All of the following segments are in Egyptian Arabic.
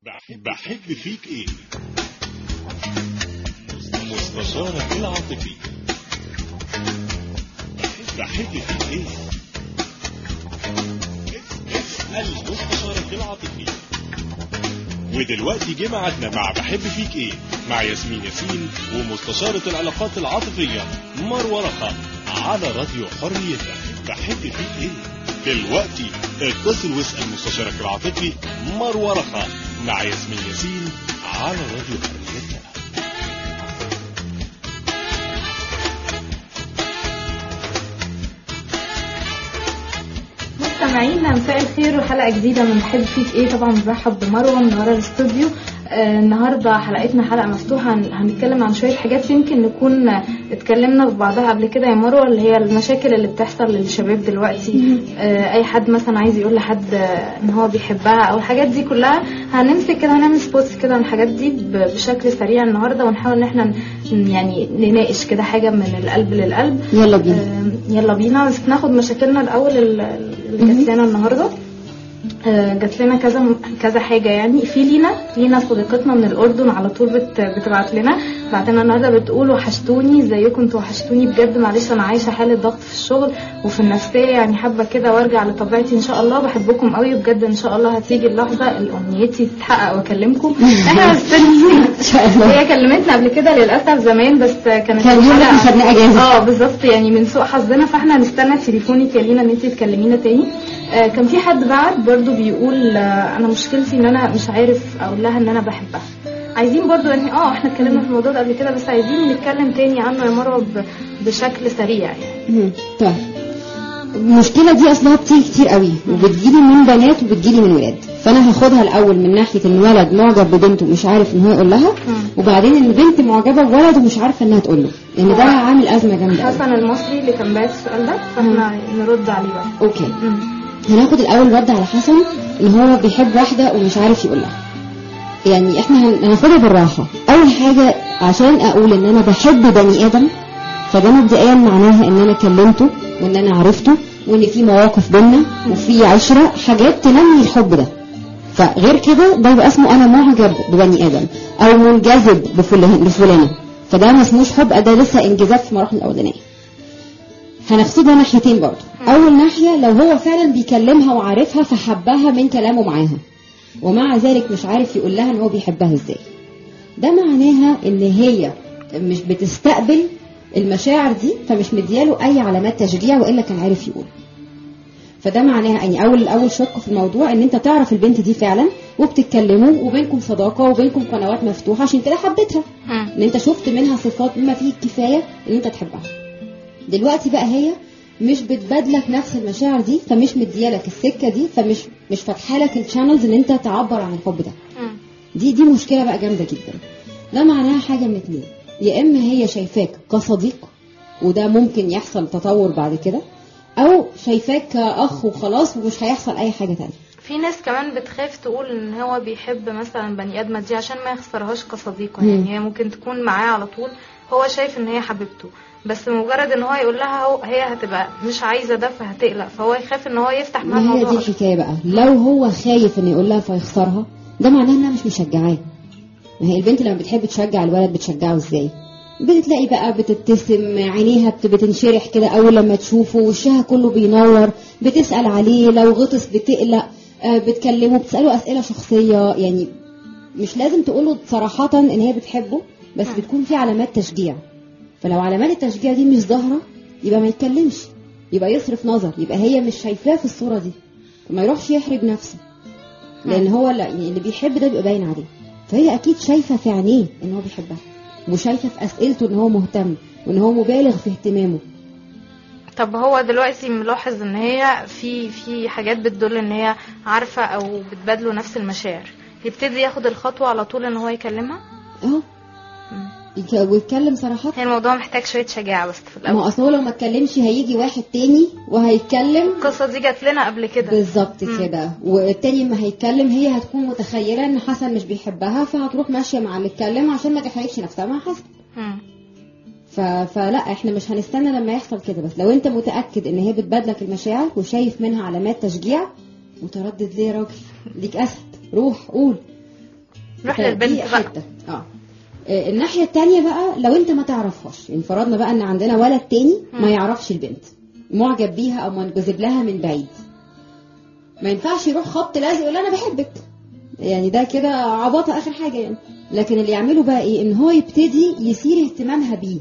بحب فيك ايه مستشارك العاطفي بحب فيك ايه اسأل مستشارك العاطفي ودلوقتي جه ميعادنا مع بحب فيك ايه مع ياسمين ياسين ومستشارة العلاقات العاطفية مروة رخا على راديو حريتك بحب فيك ايه دلوقتي اتصل واسأل مستشارك العاطفي مروة رخا مع ياسمين ياسين على راديو حريتك مستمعينا مساء الخير وحلقه جديده من بحب فيك ايه طبعا برحب بمروه من ورا الاستوديو آه النهارده حلقتنا حلقه مفتوحه هن- هنتكلم عن شويه حاجات يمكن نكون آه، اتكلمنا في بعضها قبل كده يا مروه اللي هي المشاكل اللي بتحصل للشباب دلوقتي آه اي حد مثلا عايز يقول لحد آه، ان هو بيحبها او الحاجات دي كلها هنمسك كده هنعمل سبوتس كده عن الحاجات دي ب- بشكل سريع النهارده ونحاول ان احنا ن- يعني نناقش كده حاجه من القلب للقلب يلا بينا آه، يلا بينا بس ناخد مشاكلنا الاول ال- اللي جات لنا النهارده آه، جات لنا كذا كذا حاجه يعني في لينا لينا صديقتنا من الاردن على طول بت بتبعت لنا بعت لنا النهارده بتقول وحشتوني ازيكم انتوا وحشتوني بجد معلش انا عايشه حاله ضغط في الشغل وفي النفسيه يعني حابه كده وارجع لطبيعتي ان شاء الله بحبكم قوي بجد ان شاء الله هتيجي اللحظه اللي امنيتي تتحقق واكلمكم احنا مستنيين ان شاء الله هي كلمتنا قبل كده للاسف زمان بس كانت كان يوم الحلقة- احنا خدنا اجازه اه بالظبط يعني من سوء حظنا فاحنا هنستنى تليفونك يا لينا ان انت تكلمينا تاني آه كان في حد بعت برضو بيقول آه انا مشكلتي ان انا مش عارف اقول لها ان انا بحبها عايزين برضو يعني اه احنا اتكلمنا في الموضوع ده قبل كده بس عايزين نتكلم تاني عنه يا مروه ب- بشكل سريع يعني مم. طيب المشكله دي اصلها بتيجي كتير قوي وبتجيلي من بنات وبتجيلي من ولاد فانا هاخدها الاول من ناحيه ان ولد معجب ببنته ومش عارف ان هو يقول لها وبعدين ان بنت معجبه بولد ومش عارفه انها تقول له لان ده عامل ازمه جامده قوي حسن المصري اللي كان بعت السؤال ده فاحنا نرد عليه بقى اوكي مم. هناخد الاول رد على حسن ان هو بيحب واحده ومش عارف يقول لها يعني احنا هن- هناخدها بالراحه اول حاجه عشان اقول ان انا بحب بني ادم فده مبدئيا معناها ان انا كلمته وان انا عرفته وان في مواقف بينا وفي عشره حاجات تنمي الحب ده فغير كده ده يبقى اسمه انا معجب ببني ادم او منجذب بفلان بفلانه فده ما اسموش حب ده لسه انجذاب في المراحل الاولانيه هناخدها ناحيتين برضه اول ناحيه لو هو فعلا بيكلمها وعارفها فحبها من كلامه معاها ومع ذلك مش عارف يقول لها ان هو بيحبها ازاي ده معناها ان هي مش بتستقبل المشاعر دي فمش مدياله اي علامات تشجيع والا كان عارف يقول فده معناها يعني اول اول شق في الموضوع ان انت تعرف البنت دي فعلا وبتتكلموا وبينكم صداقه وبينكم قنوات مفتوحه عشان كده حبيتها مم. ان انت شفت منها صفات بما فيه الكفايه ان انت تحبها دلوقتي بقى هي مش بتبادلك نفس المشاعر دي فمش مديالك السكه دي فمش مش فاتحه لك الشانلز ان انت تعبر عن الحب ده مم. دي دي مشكله بقى جامده جدا ده معناها حاجه من اتنين يا اما هي شايفاك كصديق وده ممكن يحصل تطور بعد كده او شايفاك كاخ وخلاص ومش هيحصل اي حاجه تانية في ناس كمان بتخاف تقول ان هو بيحب مثلا بني ادمه دي عشان ما يخسرهاش كصديقه مم. يعني هي ممكن تكون معاه على طول هو شايف ان هي حبيبته بس مجرد ان هو يقول لها هو هي هتبقى مش عايزه ده فهتقلق فهو يخاف ان هو يفتح معاها ما هي دي الموضوع أكتر. الحكايه بقى لو هو خايف ان يقول لها فيخسرها ده معناه انها مش مشجعاه ما هي البنت لما بتحب تشجع الولد بتشجعه ازاي بتلاقي بقى بتبتسم عينيها بت- بتنشرح كده اول لما تشوفه وشها كله بينور بتسال عليه لو غطس بتقلق آه، بتكلمه بتساله اسئله شخصيه يعني مش لازم تقوله صراحه ان هي بتحبه بس بتكون في علامات تشجيع فلو علامات التشجيع دي مش ظاهره يبقى ما يتكلمش يبقى يصرف نظر يبقى هي مش شايفاه في الصوره دي فما يروحش يحرج نفسه لان هو لا يعني اللي بيحب ده بيبقى باين عليه فهي اكيد شايفه في عينيه ان هو بيحبها وشايفه في اسئلته ان هو مهتم وان هو مبالغ في اهتمامه طب هو دلوقتي ملاحظ ان هي في في حاجات بتدل ان هي عارفه او بتبادله نفس المشاعر يبتدي ياخد الخطوه على طول ان هو يكلمها اهو يك- ويتكلم صراحه هي الموضوع محتاج شويه شجاعه بس في ما الاول هو اصل هو لو ما اتكلمش هيجي واحد تاني وهيتكلم القصه دي جات لنا قبل كده بالظبط مم. كده والتاني ما هيتكلم هي هتكون متخيله ان حسن مش بيحبها فهتروح ماشيه مع اللي اتكلم عشان ما تحرجش نفسها مع حسن مم. ف... فلا احنا مش هنستنى لما يحصل كده بس لو انت متاكد ان هي بتبادلك المشاعر وشايف منها علامات تشجيع متردد ليه يا راجل ليك اسد روح قول نروح فدي للبنت بقى حتة. اه آه، الناحية التانية بقى لو انت ما تعرفهاش يعني فرضنا بقى ان عندنا ولد تاني ما مم. يعرفش البنت معجب بيها او منجذب لها من بعيد ما ينفعش يروح خبط لازق يقول انا بحبك يعني ده كده عباطة اخر حاجة يعني لكن اللي يعمله بقى ايه ان هو يبتدي يثير اهتمامها بيه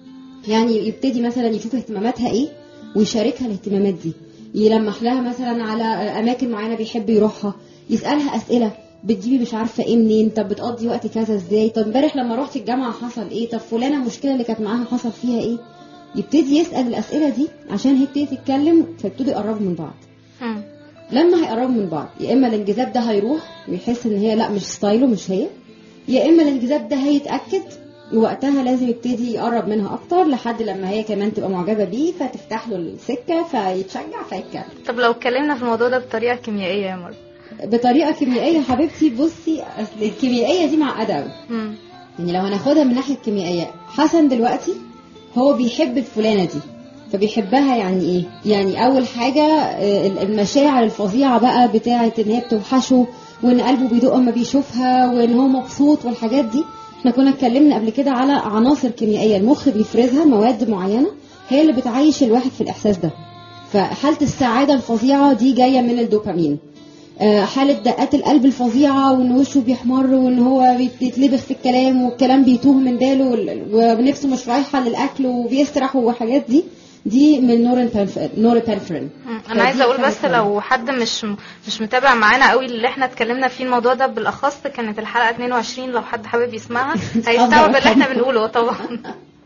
يعني يبتدي مثلا يشوف اهتماماتها ايه ويشاركها الاهتمامات دي يلمح لها مثلا على اماكن معينه بيحب يروحها يسالها اسئله بتجيبي مش عارفه ايه منين طب بتقضي وقت كذا ازاي طب امبارح لما رحت الجامعه حصل ايه طب فلانه المشكله اللي كانت معاها حصل فيها ايه يبتدي يسال الاسئله دي عشان هي تبتدي تتكلم فيبتدوا يقربوا من بعض مم. لما هيقربوا من بعض يا اما الانجذاب ده هيروح ويحس ان هي لا مش ستايله مش هي يا اما الانجذاب ده هيتاكد ووقتها لازم يبتدي يقرب منها اكتر لحد لما هي كمان تبقى معجبه بيه فتفتح له السكه فيتشجع فيتكلم طب لو اتكلمنا في الموضوع ده بطريقه كيميائيه يا مروه بطريقه كيميائيه حبيبتي بصي اصل الكيميائيه دي معقده قوي مم. يعني لو هناخدها من الناحيه الكيميائيه حسن دلوقتي هو بيحب الفلانه دي فبيحبها يعني ايه يعني اول حاجه آه، المشاعر الفظيعه بقى بتاعه ان هي بتوحشه وان قلبه بيدق اما بيشوفها وان هو مبسوط والحاجات دي احنا كنا اتكلمنا قبل كده على عناصر كيميائيه المخ بيفرزها مواد معينه هي اللي بتعيش الواحد في الاحساس ده فحاله السعاده الفظيعه دي جايه من الدوبامين آه، حالة دقات القلب الفظيعة وان وشه بيحمر وان هو بيتلبخ في الكلام والكلام بيتوه من باله وال- ونفسه مش رايحة للأكل وبيسرح والحاجات دي دي من نورابنفرين مم. انا عايزه اقول بس لو حد مش مش متابع معانا قوي اللي احنا اتكلمنا فيه الموضوع ده بالاخص كانت الحلقه 22 لو حد حابب يسمعها هيستوعب اللي احنا بنقوله طبعا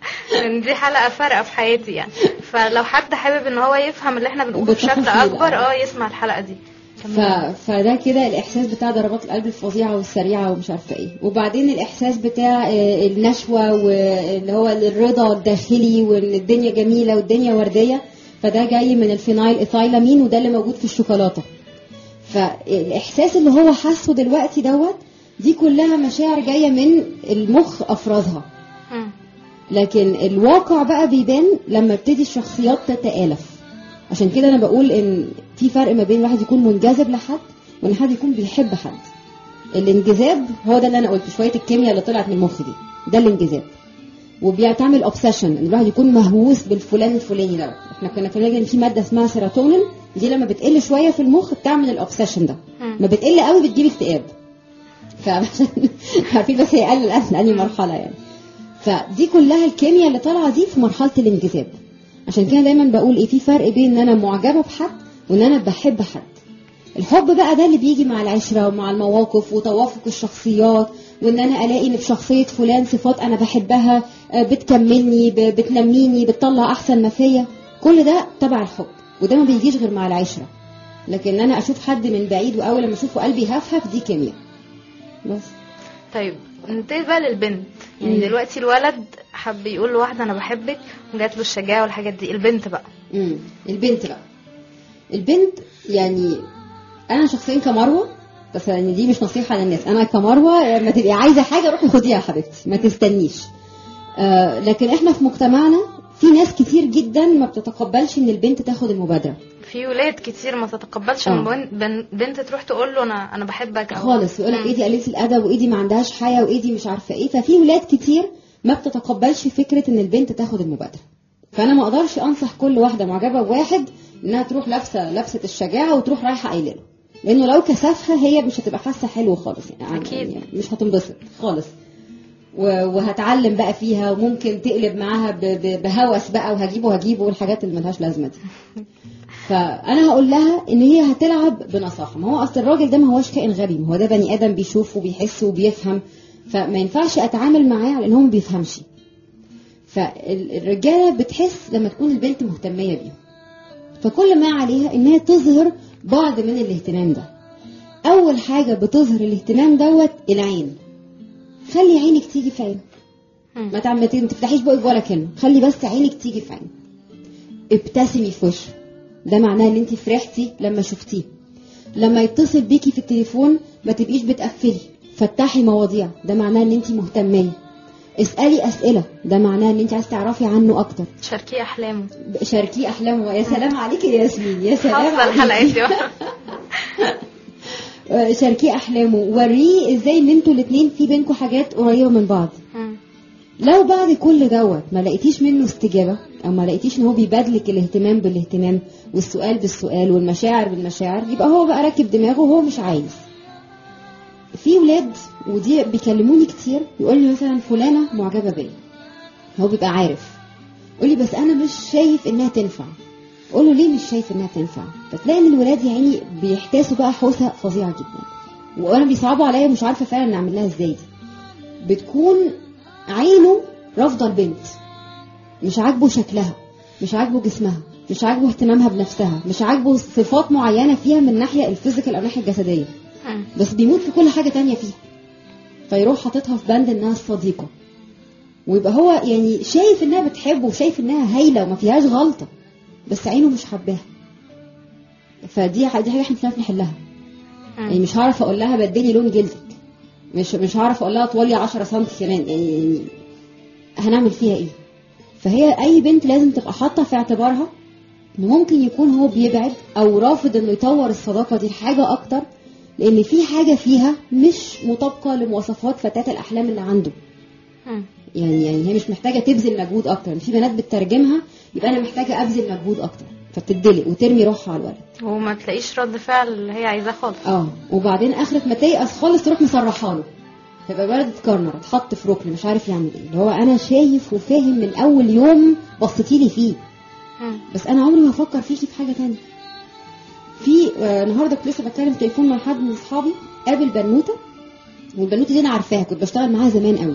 لان دي حلقه فارقه في حياتي يعني فلو حد حابب ان هو يفهم اللي احنا بنقوله بشكل بالتفاصيل، اكبر آه. اه يسمع الحلقه دي ف... فده كده الاحساس بتاع ضربات القلب الفظيعه والسريعه ومش عارفه ايه وبعدين الاحساس بتاع آه، النشوه واللي هو الرضا الداخلي وان الدنيا جميله والدنيا ورديه فده جاي من الفينايل ايثايلامين وده اللي موجود في الشوكولاته فالاحساس اللي هو حاسه دلوقتي دوت دي كلها مشاعر جايه من المخ افرازها مم. لكن الواقع بقى بيبان لما ابتدي الشخصيات تتآلف عشان كده انا بقول ان في فرق ما بين واحد يكون منجذب لحد وان حد يكون بيحب حد الانجذاب هو ده اللي انا قلته شويه الكيمياء اللي طلعت من المخ دي ده الانجذاب وبيعمل اوبسيشن ان الواحد يكون مهووس بالفلان الفلاني ده احنا كنا كنا ان في ماده اسمها سيروتونين دي لما بتقل شويه في المخ بتعمل الاوبسيشن ده مم. ما بتقل قوي بتجيب اكتئاب فعشان عارفين بس هي قل الان لاني مرحله يعني فدي كلها الكيمياء اللي طالعه دي في مرحله الانجذاب عشان كده دايما بقول ايه في فرق بين ان انا معجبه بحد وان انا بحب حد الحب بقى ده اللي بيجي مع العشره ومع المواقف وتوافق الشخصيات وان انا الاقي ان في شخصيه فلان صفات انا بحبها آه، بتكملني ب- بتنميني بتطلع احسن ما فيا كل ده تبع الحب وده ما بيجيش غير مع العشره لكن انا اشوف حد من بعيد واول لما اشوفه قلبي هفهف دي كيمياء بس طيب ننتقل بقى للبنت يعني مم. دلوقتي الولد حب يقول لواحده انا بحبك وجات له الشجاعه والحاجات دي البنت بقى امم البنت بقى البنت يعني انا شخصيا كمروه بس يعني دي مش نصيحه للناس انا كمروه لما تبقي عايزه حاجه روحي خديها يا حبيبتي ما تستنيش آه لكن احنا في مجتمعنا في ناس كتير جدا ما بتتقبلش ان البنت تاخد المبادره في ولاد كتير ما تتقبلش آه. من بن- بن- بنت تروح تقول له انا انا بحبك أو خالص يقول لك مم. ايه دي قليله الادب وايه دي ما عندهاش حياه وايه دي مش عارفه ايه ففي ولاد كتير ما بتتقبلش فكره ان البنت تاخد المبادره فانا ما اقدرش انصح كل واحده معجبه بواحد انها تروح لابسه لبسه الشجاعه وتروح رايحه قايله له لانه لو كسفها هي مش هتبقى حاسه حلو خالص يعني أكيد. يعني مش هتنبسط خالص و- وهتعلم بقى فيها وممكن تقلب معاها ب- ب- بهوس بقى وهجيبه هجيبه والحاجات اللي ملهاش لازمه دي فانا هقول لها ان هي هتلعب بنصاحه ما هو اصل الراجل ده ما هوش كائن غبي ما هو ده بني ادم بيشوف وبيحس وبيفهم فما ينفعش اتعامل معاه على ان هو ما بيفهمش فالرجاله بتحس لما تكون البنت مهتميه بيهم فكل ما عليها ان هي تظهر بعض من الاهتمام ده اول حاجه بتظهر الاهتمام دوت العين خلي عينك تيجي في عينه مم. ما تعم- ما تفتحيش بقك ولا كلمه خلي بس عينك تيجي في عينه ابتسمي في وشه ده معناه ان انت فرحتي لما شفتيه لما يتصل بيكي في التليفون ما تبقيش بتقفلي فتحي مواضيع ده معناه ان انت مهتميه اسالي اسئله ده معناه ان انت عايز تعرفي عنه اكتر شاركيه احلامه شاركيه احلامه يا سلام عليكي يا ياسمين يا سلام حافظه الحلقات عليكي دي آه، شاركيه احلامه وريه ازاي ان انتوا الاثنين في بينكم حاجات قريبه من بعض مم. لو بعد كل دوت ما لقيتيش منه استجابه او ما لقيتيش ان هو بيبادلك الاهتمام بالاهتمام والسؤال بالسؤال والمشاعر بالمشاعر يبقى هو بقى راكب دماغه وهو مش عايز في ولاد ودي بيكلموني كتير يقول لي مثلا فلانه معجبه بيا هو بيبقى عارف يقول لي بس انا مش شايف انها تنفع اقول له ليه مش شايف انها تنفع فتلاقي ان الولاد يا عيني بيحتاسوا بقى حوسه فظيعه جدا وانا بيصعبوا عليا مش عارفه فعلا نعمل لها ازاي دي بتكون عينه رافضه البنت مش عاجبه شكلها مش عاجبه جسمها مش عاجبه اهتمامها بنفسها مش عاجبه صفات معينه فيها من الناحيه الفيزيكال او الناحيه الجسديه مم. بس بيموت في كل حاجه تانية فيها فيروح حاططها في بند انها الصديقه ويبقى هو يعني شايف انها بتحبه وشايف انها هايله وما فيهاش غلطه بس عينه مش حباها فدي ح- دي حاجه احنا مش هنعرف نحلها يعني مم. مش هعرف اقول لها بدلي لون جلدك مش مش هعرف اقول لها طولي 10 سم كمان يعني, يعني هنعمل فيها ايه فهي اي بنت لازم تبقى حاطه في اعتبارها انه ممكن يكون هو بيبعد او رافض انه يطور الصداقه دي لحاجه اكتر لان في حاجه فيها مش مطابقه لمواصفات فتاه الاحلام اللي عنده مم. يعني يعني هي مش محتاجه تبذل مجهود اكتر يعني في بنات بتترجمها يبقى انا محتاجه ابذل مجهود اكتر فبتدلق وترمي روحها على الولد وما تلاقيش رد فعل اللي هي عايزاه خالص اه وبعدين اخرة ما تيأس خالص تروح مسرحه له فيبقى الولد اتكرنر اتحط في ركن مش عارف يعمل ايه اللي هو انا شايف وفاهم من اول يوم بصيتي لي فيه مم. بس انا عمري ما افكر فيكي في حاجه تانية في آه، النهارده كنت لسه بتكلم في تليفون مع حد من اصحابي قابل بنوته والبنوته دي انا عارفاها كنت بشتغل معاها زمان قوي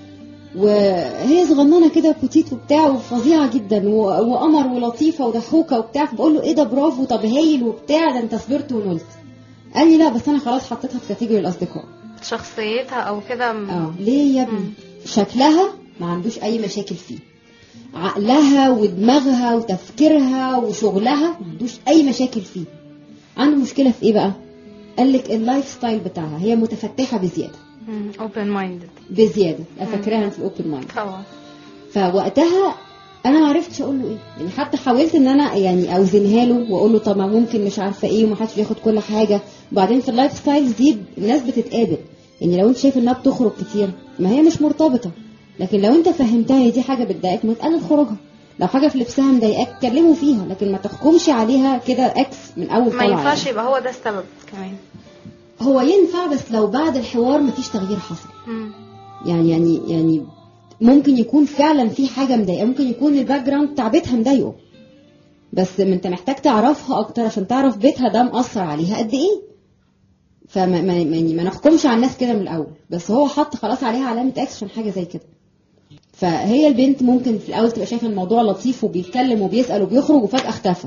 وهي صغننه كده بوتيت وبتاع وفظيعه جدا و- وقمر ولطيفه وضحوكه وبتاع فبقول له ايه ده برافو طب هايل وبتاع ده انت صبرت ونلت قال لي لا بس انا خلاص حطيتها في كاتيجوري الاصدقاء شخصيتها او كده م- اه ليه يا ابني مم. شكلها ما عندوش اي مشاكل فيه عقلها ودماغها وتفكيرها وشغلها ما عندوش اي مشاكل فيه عنده مشكله في ايه بقى قال لك اللايف ستايل بتاعها هي متفتحه بزياده اوبن مايندد بزياده أنا فاكراها في الاوبن مايند طبعا فوقتها انا ما عرفتش اقول له ايه يعني حتى حاولت ان انا يعني اوزنها له واقول له طب ما ممكن مش عارفه ايه ومحدش بياخد كل حاجه وبعدين في اللايف ستايلز دي الناس بتتقابل يعني لو انت شايف انها بتخرج كتير ما هي مش مرتبطه لكن لو انت فهمتها ان دي حاجه بتضايقك ما تقلل خروجها لو حاجه في لبسها مضايقاك اتكلموا فيها لكن ما تحكمش عليها كده اكس من اول ما طلعه ينفعش يعني. يبقى هو ده السبب كمان هو ينفع بس لو بعد الحوار مفيش تغيير حصل مم. يعني يعني يعني ممكن يكون فعلا في حاجه مضايقه ممكن يكون الباك جراوند بتاع بيتها مضايقه بس ما انت محتاج تعرفها اكتر عشان تعرف بيتها ده مأثر عليها قد ايه فما ما, ما, يعني ما نحكمش على الناس كده من الاول بس هو حط خلاص عليها علامه اكس عشان حاجه زي كده فهي البنت ممكن في الاول تبقى شايفه الموضوع لطيف وبيتكلم وبيسال وبيخرج وفجاه اختفى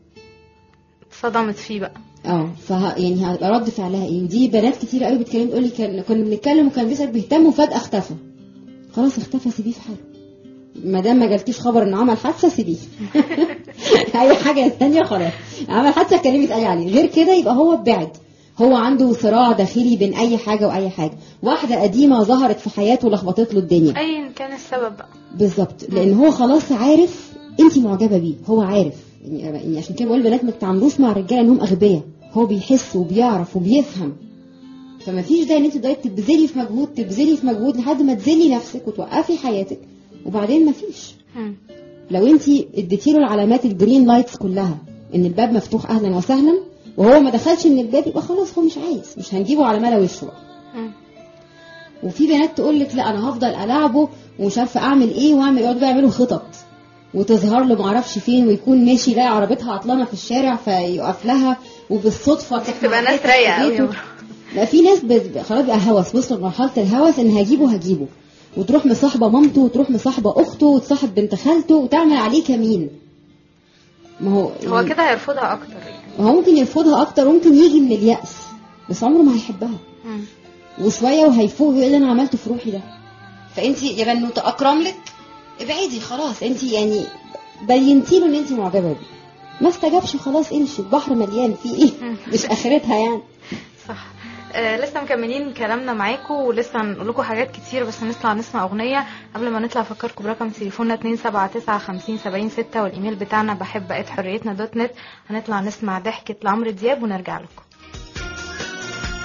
صدمت فيه بقى اه فه يعني هيبقى رد فعلها ايه ودي بنات كتير قوي بتكلم تقول لي كان كنا بنتكلم وكان بيسال بيهتم وفجاه اختفى خلاص اختفى سيبيه في حاله ما دام ما جالكيش خبر انه عمل حادثه سيبيه اي حاجه ثانيه خلاص عمل حادثه اتكلمي تقالي عليه غير كده يبقى هو بعد هو عنده صراع داخلي بين اي حاجه واي حاجه واحده قديمه ظهرت في حياته لخبطت له الدنيا ايا كان السبب بقى بالظبط لان هو خلاص عارف انت معجبه بيه هو عارف يعني يعني عشان كده بقول البنات ما تتعاملوش مع الرجاله انهم اغبياء هو بيحس وبيعرف وبيفهم فما فيش داعي ان انت تقعدي تبذلي في مجهود تبذلي في مجهود لحد ما تذلي نفسك وتوقفي حياتك وبعدين ما فيش مم. لو انت اديتي له العلامات الجرين لايتس كلها ان الباب مفتوح اهلا وسهلا وهو ما دخلش من الباب يبقى خلاص هو مش عايز مش هنجيبه على ملا وشه بقى. مم. وفي بنات تقول لك لا انا هفضل العبه ومش عارفه اعمل ايه واعمل يقعدوا بقى يعملوا خطط وتظهر له معرفش فين ويكون ماشي يلاقي عربيتها عطلانه في الشارع فيقف لها وبالصدفه تروح تبقى ناس معدية رايقه تحت قوي بيته. لا في ناس بت- خلاص بقى هوس وصلوا لمرحله الهوس ان هجيبه هجيبه وتروح مصاحبه مامته وتروح مصاحبه اخته وتصاحب بنت خالته وتعمل عليه كمين ما هو هو كده هيرفضها اكتر يعني هو ممكن يرفضها اكتر وممكن يجي من اليأس بس عمره ما هيحبها مم. وشويه وهيفوق ويقول اللي انا عملته في روحي ده فانت يا بنوته اكرم لك ابعدي خلاص انت يعني بينتي له ان انت معجبه بيه ما استجابش خلاص امشي البحر مليان فيه ايه مش اخرتها يعني صح آه لسه مكملين كلامنا معاكم ولسه هنقول لكم حاجات كتير بس هنطلع نسمع اغنيه قبل ما نطلع افكركم برقم تليفوننا 279 والايميل بتاعنا بحب حريتنا دوت نت هنطلع نسمع ضحكه لعمرو دياب ونرجع لكم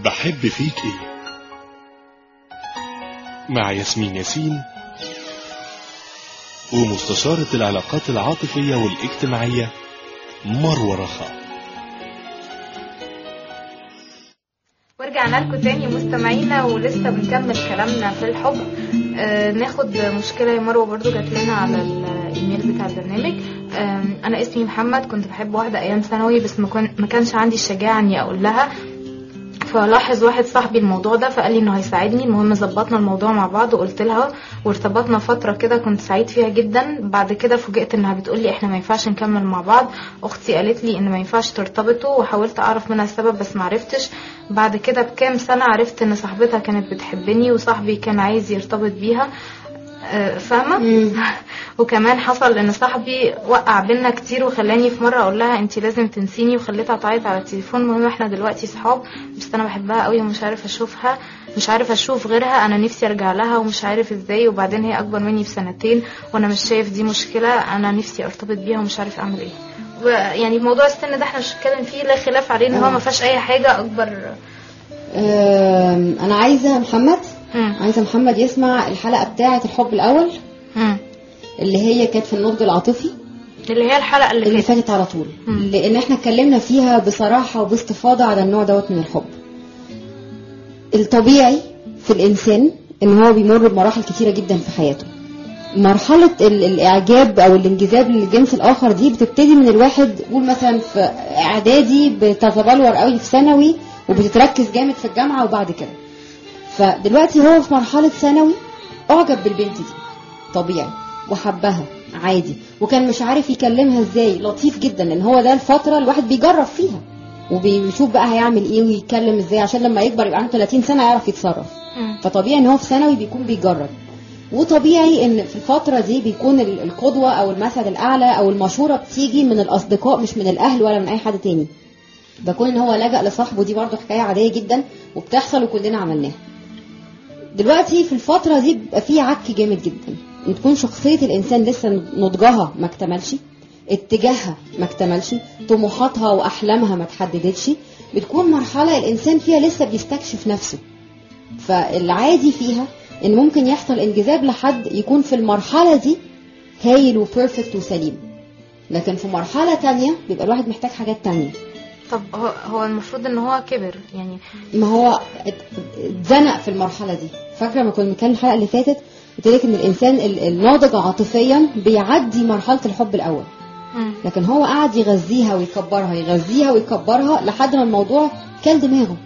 بحب فيك ايه مع ياسمين ياسين ومستشارة العلاقات العاطفية والاجتماعية مروة رخاء ورجعنا لكم تاني مستمعينا ولسه بنكمل كلامنا في الحب آه ناخد مشكلة يا مروة برضو جات لنا على الايميل بتاع البرنامج آه انا اسمي محمد كنت بحب واحدة ايام ثانوي بس ما كان- ما كانش عندي الشجاعة اني اقول لها فلاحظ واحد صاحبي الموضوع ده فقال لي انه هيساعدني المهم ظبطنا الموضوع مع بعض وقلت لها وارتبطنا فتره كده كنت سعيد فيها جدا بعد كده فوجئت انها بتقول لي احنا ما ينفعش نكمل مع بعض اختي قالت لي ان ما ينفعش ترتبطوا وحاولت اعرف منها السبب بس ما عرفتش بعد كده بكام سنه عرفت ان صاحبتها كانت بتحبني وصاحبي كان عايز يرتبط بيها آه، فاهمه وكمان حصل ان صاحبي وقع بينا كتير وخلاني في مره اقول لها انت لازم تنسيني وخليتها تعيط على التليفون المهم احنا دلوقتي صحاب بس انا بحبها قوي ومش عارف اشوفها مش عارف اشوف غيرها انا نفسي ارجع لها ومش عارف ازاي وبعدين هي اكبر مني بسنتين وانا مش شايف دي مشكله انا نفسي ارتبط بيها ومش عارف اعمل ايه ويعني موضوع السن ده احنا مش هنتكلم فيه لا خلاف عليه ان هو آه. ما فيهاش اي حاجه اكبر آم، انا عايزه محمد مم. عايزه محمد يسمع الحلقه بتاعه الحب الاول مم. اللي هي كانت في النضج العاطفي اللي هي الحلقه اللي, اللي فاتت فاتت على طول مم. لان احنا اتكلمنا فيها بصراحه وباستفاضه على النوع دوت من الحب الطبيعي في الانسان ان هو بيمر بمراحل كتيره جدا في حياته مرحلة ال- الإعجاب أو الانجذاب للجنس الآخر دي بتبتدي من الواحد قول مثلا في إعدادي بتتبلور قوي في ثانوي وبتتركز جامد في الجامعة وبعد كده فدلوقتي هو في مرحلة ثانوي أعجب بالبنت دي طبيعي وحبها عادي وكان مش عارف يكلمها ازاي لطيف جدا ان هو ده الفترة الواحد بيجرب فيها وبيشوف بقى هيعمل ايه ويتكلم ازاي عشان لما يكبر يبقى عنده 30 سنة يعرف يتصرف مم. فطبيعي ان هو في ثانوي بيكون بيجرب وطبيعي ان في الفترة دي بيكون ال- القدوة او المثل الاعلى او المشورة بتيجي من الاصدقاء مش من الاهل ولا من اي حد تاني بكون ان هو لجأ لصاحبه دي برضه حكاية عادية جدا وبتحصل وكلنا عملناها دلوقتي في الفترة دي بيبقى في عك جامد جدا ان تكون شخصية الانسان لسه نضجها ما اكتملش اتجاهها ما اكتملش طموحاتها واحلامها ما تحددتش بتكون مرحلة الانسان فيها لسه بيستكشف نفسه فالعادي فيها ان ممكن يحصل انجذاب لحد يكون في المرحلة دي هايل وبيرفكت وسليم لكن في مرحلة تانية بيبقى الواحد محتاج حاجات تانية طب هو هو المفروض ان هو كبر يعني ما هو ات- اتزنق في المرحلة دي فاكرة ما كنا بنتكلم الحلقة اللي فاتت قلت لك ان الانسان ال- الناضج عاطفيا بيعدي مرحلة الحب الاول مم. لكن هو قعد يغذيها ويكبرها يغذيها ويكبرها لحد ما الموضوع كل دماغه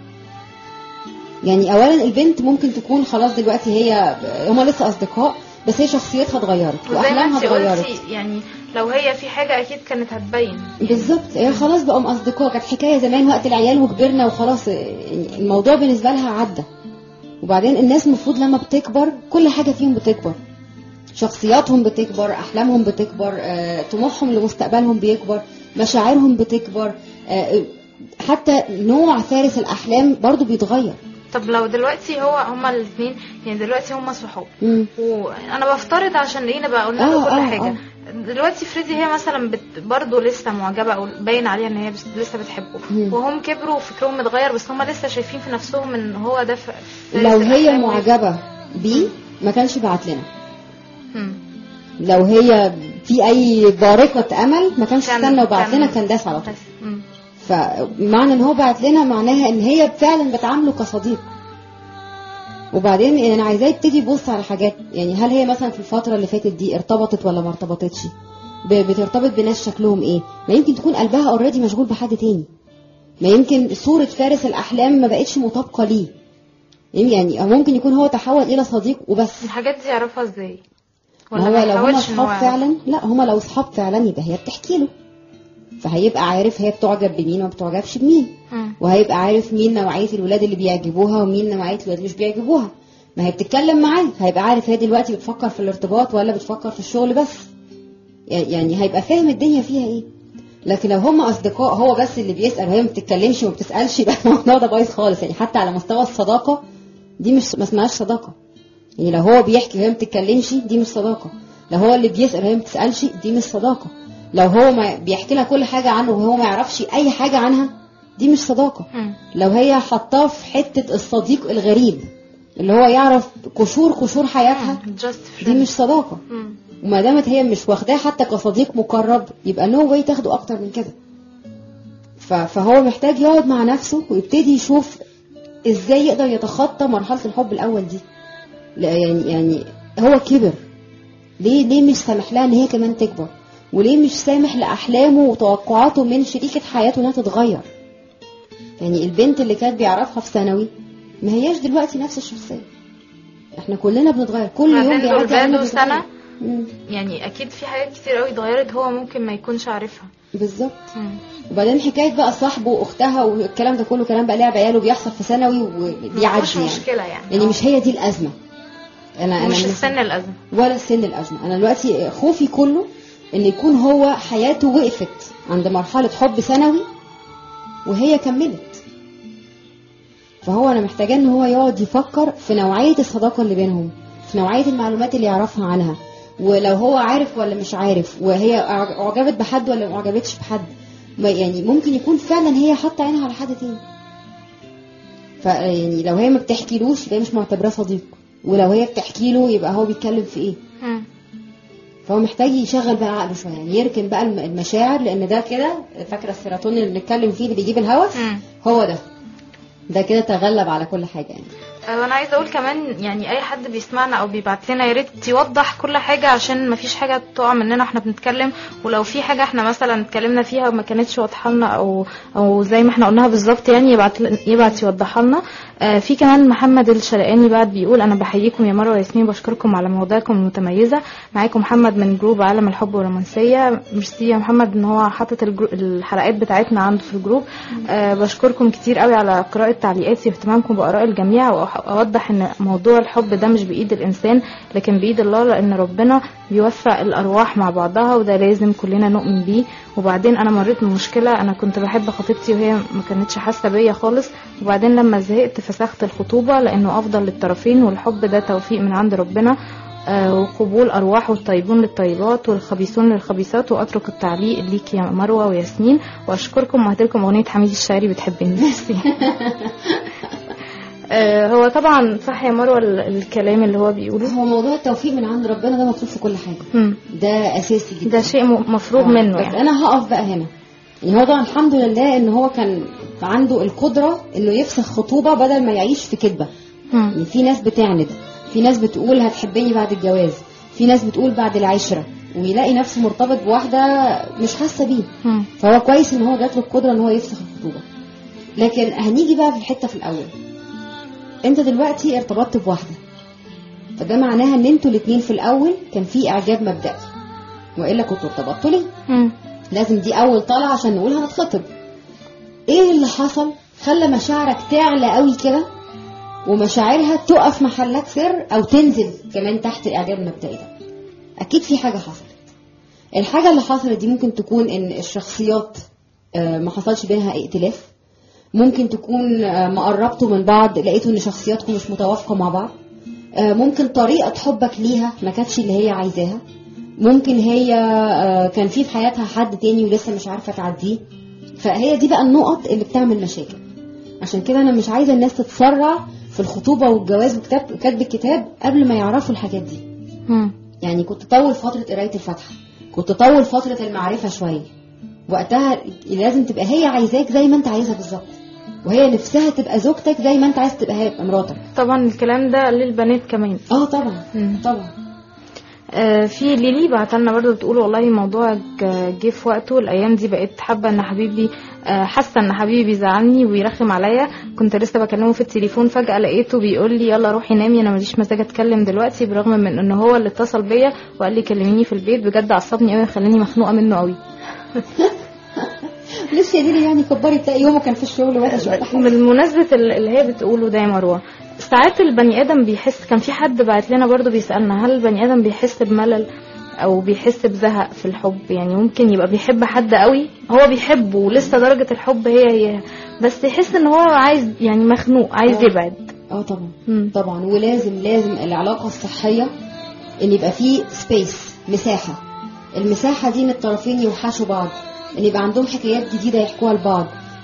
يعني اولا البنت ممكن تكون خلاص دلوقتي هي هما لسه اصدقاء بس هي شخصيتها اتغيرت وزي ما واحلامها انت اتغيرت قلتي يعني لو هي في حاجة اكيد كانت هتبين بالظبط هي خلاص بقوا اصدقاء كانت حكايه زمان وقت العيال وكبرنا وخلاص يعني الموضوع بالنسبه لها عدى وبعدين الناس المفروض لما بتكبر كل حاجه فيهم بتكبر شخصياتهم بتكبر احلامهم بتكبر آه، طموحهم لمستقبلهم بيكبر مشاعرهم بتكبر آه، حتى نوع فارس الاحلام برضو بيتغير طب لو دلوقتي هو هما الاثنين يعني دلوقتي هما صحاب مم. وانا بفترض عشان ايه نبقى قلنا له آه، كل آه، حاجه دلوقتي فريدي هي مثلا بت... برضه لسه معجبه او باين عليها ان هي بس... لسه بتحبه مم. وهم كبروا وفكرهم متغير بس هم لسه شايفين في نفسهم ان هو ده ف... فارس لو هي الأحلام. معجبه بيه ما كانش بعت لنا مم. لو هي في اي بارقه امل ما كانش كان- استنى وبعت كان- لنا كان داس على طول بس مم. فمعنى ان هو بعت لنا معناها ان هي فعلا بتعامله كصديق وبعدين يعني انا عايزاه يبتدي يبص على حاجات يعني هل هي مثلا في الفتره اللي فاتت دي ارتبطت ولا ما ارتبطتش ب- بترتبط بناس شكلهم ايه ما يمكن تكون قلبها اوريدي مشغول بحد تاني ما يمكن صوره فارس الاحلام ما بقتش مطابقه ليه يعني ممكن يكون هو تحول الى صديق وبس الحاجات دي يعرفها ازاي ما هو ما لو هما يحاولش إن هو اصحاب يعرف؟ فعلا لا هما لو اصحاب فعلا يبقى هي بتحكي له فهيبقى عارف هي بتعجب بمين وما بتعجبش بمين مم. وهيبقى عارف مين نوعية الولاد اللي بيعجبوها ومين نوعية الولاد اللي مش بيعجبوها ما هي بتتكلم معاه هيبقى عارف هي دلوقتي بتفكر في الارتباط ولا بتفكر في الشغل بس يعني هيبقى فاهم الدنيا فيها ايه لكن لو هم اصدقاء هو بس اللي بيسال وهي ما بتتكلمش وما بتسالش يبقى الموضوع ده بايظ خالص يعني حتى على مستوى الصداقه دي مش ما اسمهاش صداقه يعني لو هو بيحكي وهي ما بتتكلمش دي مش صداقه لو هو اللي بيسال وهي ما بتسالش دي مش صداقه لو هو ما بيحكي لها كل حاجه عنه وهو ما يعرفش اي حاجه عنها دي مش صداقه مم. لو هي حطاه في حته الصديق الغريب اللي هو يعرف قشور قشور حياتها just دي friend. مش صداقه مم. وما دامت هي مش واخداه حتى كصديق مقرب يبقى نو واي تاخده اكتر من كده ف- فهو محتاج يقعد مع نفسه ويبتدي يشوف ازاي يقدر يتخطى مرحله الحب الاول دي لا يعني يعني هو كبر ليه ليه مش سامح لها ان هي كمان تكبر وليه مش سامح لاحلامه وتوقعاته من شريكه حياته انها تتغير يعني البنت اللي كانت بيعرفها في ثانوي ما هياش دلوقتي نفس الشخصيه احنا كلنا بنتغير كل يوم بعدين دول بيعدي علينا بقاله بنتغير. سنة مم. يعني اكيد في حاجات كتير قوي اتغيرت هو ممكن ما يكونش عارفها بالظبط مم. وبعدين حكايه بقى صاحبه واختها والكلام ده كله كلام بقى لعب عيال وبيحصل في ثانوي وبيعدي مش يعني مشكلة يعني يعني مش هي دي الازمه انا انا مش من- السن الأزمة ولا سن الازمه انا دلوقتي خوفي كله ان يكون هو حياته وقفت عند مرحله حب ثانوي وهي كملت فهو انا محتاجاه ان هو يقعد يفكر في نوعيه الصداقه اللي بينهم في نوعيه المعلومات اللي يعرفها عنها ولو هو عارف ولا مش عارف وهي أع- اعجبت بحد ولا ما اعجبتش بحد ما يعني ممكن يكون فعلا هي حاطه عينها على حد تاني فيعني لو هي ما بتحكيلوش يبقى هي مش معتبراه صديق ولو هي بتحكي له يبقى هو بيتكلم في ايه مم. فهو محتاج يشغل بقى عقله شويه يعني يركن بقى الم- المشاعر لان ده كده فاكره السيروتونين اللي بنتكلم فيه اللي بيجيب الهوس مم. هو ده ده كده تغلب على كل حاجه يعني آه، وانا عايزه اقول كمان يعني اي حد بيسمعنا او بيبعت لنا يا ريت يوضح كل حاجه عشان ما فيش حاجه تقع مننا واحنا بنتكلم ولو في حاجه احنا مثلا اتكلمنا فيها وما كانتش واضحه لنا او او زي ما احنا قلناها بالظبط يعني يبعت ل- يبعت يوضحها لنا آه، في كمان محمد الشرقاني بعد بيقول انا بحييكم يا مروه وياسمين بشكركم على مواضيعكم المتميزه معاكم محمد من جروب عالم الحب والرومانسيه ميرسي يا محمد ان هو حاطط الجرو- الحلقات بتاعتنا عنده في الجروب آه، بشكركم كتير قوي على قراءه تعليقاتي واهتمامكم باراء الجميع واوضح ان موضوع الحب ده مش بايد الانسان لكن بايد الله لان ربنا بيوفق الارواح مع بعضها وده لازم كلنا نؤمن بيه وبعدين انا مريت بمشكله انا كنت بحب خطيبتي وهي ما كانتش حاسه بيا خالص وبعدين لما زهقت فسخت الخطوبه لانه افضل للطرفين والحب ده توفيق من عند ربنا آه، وقبول أرواح والطيبون للطيبات والخبيثون للخبيثات وأترك التعليق ليك يا مروة وياسمين وأشكركم وهديلكم أغنية حميد الشاعري بتحبني ميرسي. آه، هو طبعا صح يا مروة ال- الكلام اللي هو بيقوله هو موضوع التوفيق من عند ربنا ده مطلوب في كل حاجه مم. ده اساسي جدا ده شيء م- مفروغ منه بس يعني انا هقف بقى هنا يعني هو طبعا الحمد لله ان هو كان عنده القدره انه يفسخ خطوبه بدل ما يعيش في كذبه مم. يعني في ناس بتعند في ناس بتقول هتحبني بعد الجواز في ناس بتقول بعد العشره ويلاقي نفسه مرتبط بواحده مش حاسه بيه مم. فهو كويس ان هو جات له القدره ان هو يفسخ الخطوبه لكن هنيجي بقى في الحته في الاول انت دلوقتي ارتبطت بواحده فده معناها ان انتوا الاتنين في الاول كان في اعجاب مبدئي والا كنتوا ارتبطتوا ليه مم. لازم دي اول طلعه عشان نقول هنتخطب ايه اللي حصل خلى مشاعرك تعلى قوي كده ومشاعرها تقف محلك سر او تنزل كمان تحت الاعجاب المبدئي ده اكيد في حاجه حصلت الحاجه اللي حصلت دي ممكن تكون ان الشخصيات آه، ما حصلش بينها ائتلاف ممكن تكون آه، ما قربتوا من بعض لقيتوا ان شخصياتكم مش متوافقه مع بعض آه، ممكن طريقه حبك ليها ما كانتش اللي هي عايزاها ممكن هي آه، كان في في حياتها حد تاني ولسه مش عارفه تعديه فهي دي بقى النقط اللي بتعمل مشاكل عشان كده انا مش عايزه الناس تتسرع في الخطوبه والجواز وكتاب وكتب الكتاب قبل ما يعرفوا الحاجات دي مم. يعني كنت طول فتره قرايه الفاتحه كنت طول فتره المعرفه شويه وقتها لازم تبقى هي عايزاك زي ما انت عايزها بالظبط وهي نفسها تبقى زوجتك زي ما انت عايز تبقى هي مراتك طبعا الكلام ده للبنات كمان اه طبعا مم. طبعا آه، في ليلي بعتلنا برضو بتقول والله موضوع ج- جه في وقته الايام دي بقيت حابه ان حبيبي آه، حاسه ان حبيبي بيزعلني ويرخم عليا كنت لسه بكلمه في التليفون فجاه لقيته بيقول لي يلا روحي نامي انا ماليش مزاج اتكلم دلوقتي برغم من ان هو اللي اتصل بيا وقال لي كلميني في البيت بجد عصبني قوي خلاني مخنوقه منه قوي لسه يا ديدي يعني كبري تلاقي يومه كان في الشغل وحش ولا حاجه بالمناسبة ال- اللي هي بتقوله ده يا مروة ساعات البني آدم بيحس كان في حد بعت لنا برضو بيسألنا هل البني آدم بيحس بملل أو بيحس بزهق في الحب يعني ممكن يبقى بيحب حد قوي هو بيحبه ولسه درجة الحب هي هي بس يحس ان هو عايز يعني مخنوق عايز آه. يبعد اه طبعا مم. طبعا ولازم لازم العلاقه الصحيه ان يبقى فيه سبيس مساحه المساحه دي ان الطرفين يوحشوا بعض ان يبقى عندهم حكايات جديده يحكوها لبعض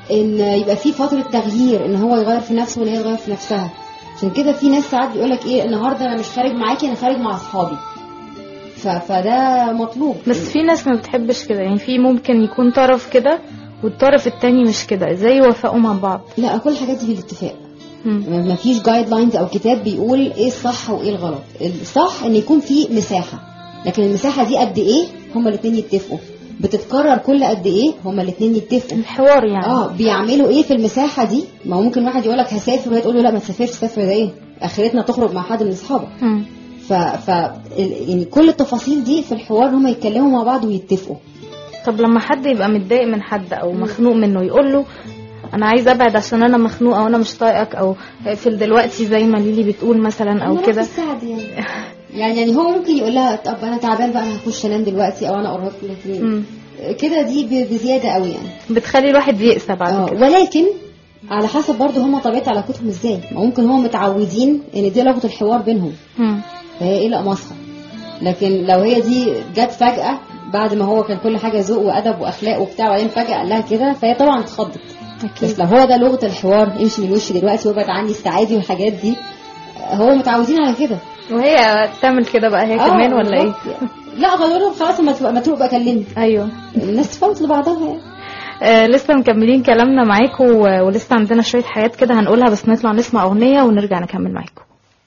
ان يبقى في فتره تغيير ان هو يغير في نفسه وان هي تغير في نفسها عشان كده في ناس ساعات بيقول لك ايه النهارده انا مش خارج معاكي انا خارج مع اصحابي ف... فده مطلوب بس في ناس ما بتحبش كده يعني في ممكن يكون طرف كده والطرف التاني مش كده ازاي يوافقوا مع بعض لا كل الحاجات دي بالاتفاق مم. ما فيش جايد لاينز او كتاب بيقول ايه الصح وايه الغلط الصح ان يكون في مساحه لكن المساحه دي قد ايه هما الاثنين يتفقوا بتتكرر كل قد ايه هما الاثنين يتفقوا الحوار يعني اه بيعملوا ايه في المساحه دي ما هو ممكن واحد يقول لك هسافر وهي تقول له لا ما تسافرش تسافر ده ايه اخرتنا تخرج مع حد من اصحابك مم. ف, ف ال- يعني كل التفاصيل دي في الحوار هما يتكلموا مع بعض ويتفقوا طب لما حد يبقى متضايق من حد او مخنوق منه يقول له انا عايز ابعد عشان انا مخنوق او انا مش طايقك او اقفل دلوقتي زي ما ليلي بتقول مثلا او المرات كده السعد يعني يعني يعني هو ممكن يقول لها طب انا تعبان بقى انا هخش انام دلوقتي او انا ارهقت لكن مم. كده دي ب- بزياده قوي يعني بتخلي الواحد يقسى اه بعد كده ولكن على حسب برضه هم طبيعه علاقتهم ازاي ما ممكن هم متعودين ان دي لغه الحوار بينهم مم. فهي ايه لا مصر لكن لو هي دي جت فجاه بعد ما هو كان كل حاجه ذوق وادب واخلاق وبتاع وبعدين فجاه قال لها كده فهي طبعا اتخضت بس اكيد لو هو ده لغه الحوار امشي من وشي دلوقتي وابعد عني استعادي والحاجات دي هو متعودين على كده وهي تعمل كده بقى هي آه، كمان ولا ايه بالظبط. لا غيرهم خلاص ما تبقى ما تروق بقى كلمني ايوه الناس تفوت لبعضها يعني آه لسه مكملين كلامنا معاكم و- ولسه عندنا شويه حاجات كده هنقولها بس نطلع نسمع اغنيه ونرجع نكمل معاكم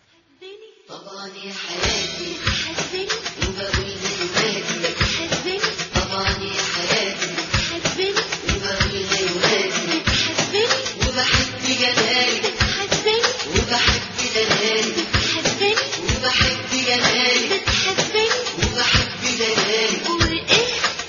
طبعا يا حياتي حبني وبقول لولادي حبني طبعا يا حياتي حبني وبقول لولادي حبني وبحب جمالك حبني وبحب دلالك حبني وبحب جمالك بتحبني وبحب دلالك وايه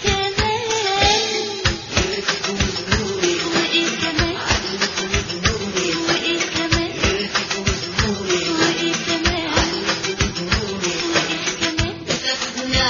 كمان يرفق وزنوني وايه كمان علمكم جنوني وايه كمان يرفق وزنوني وايه كمان علمكم جنوني وايه كمان بتاخدني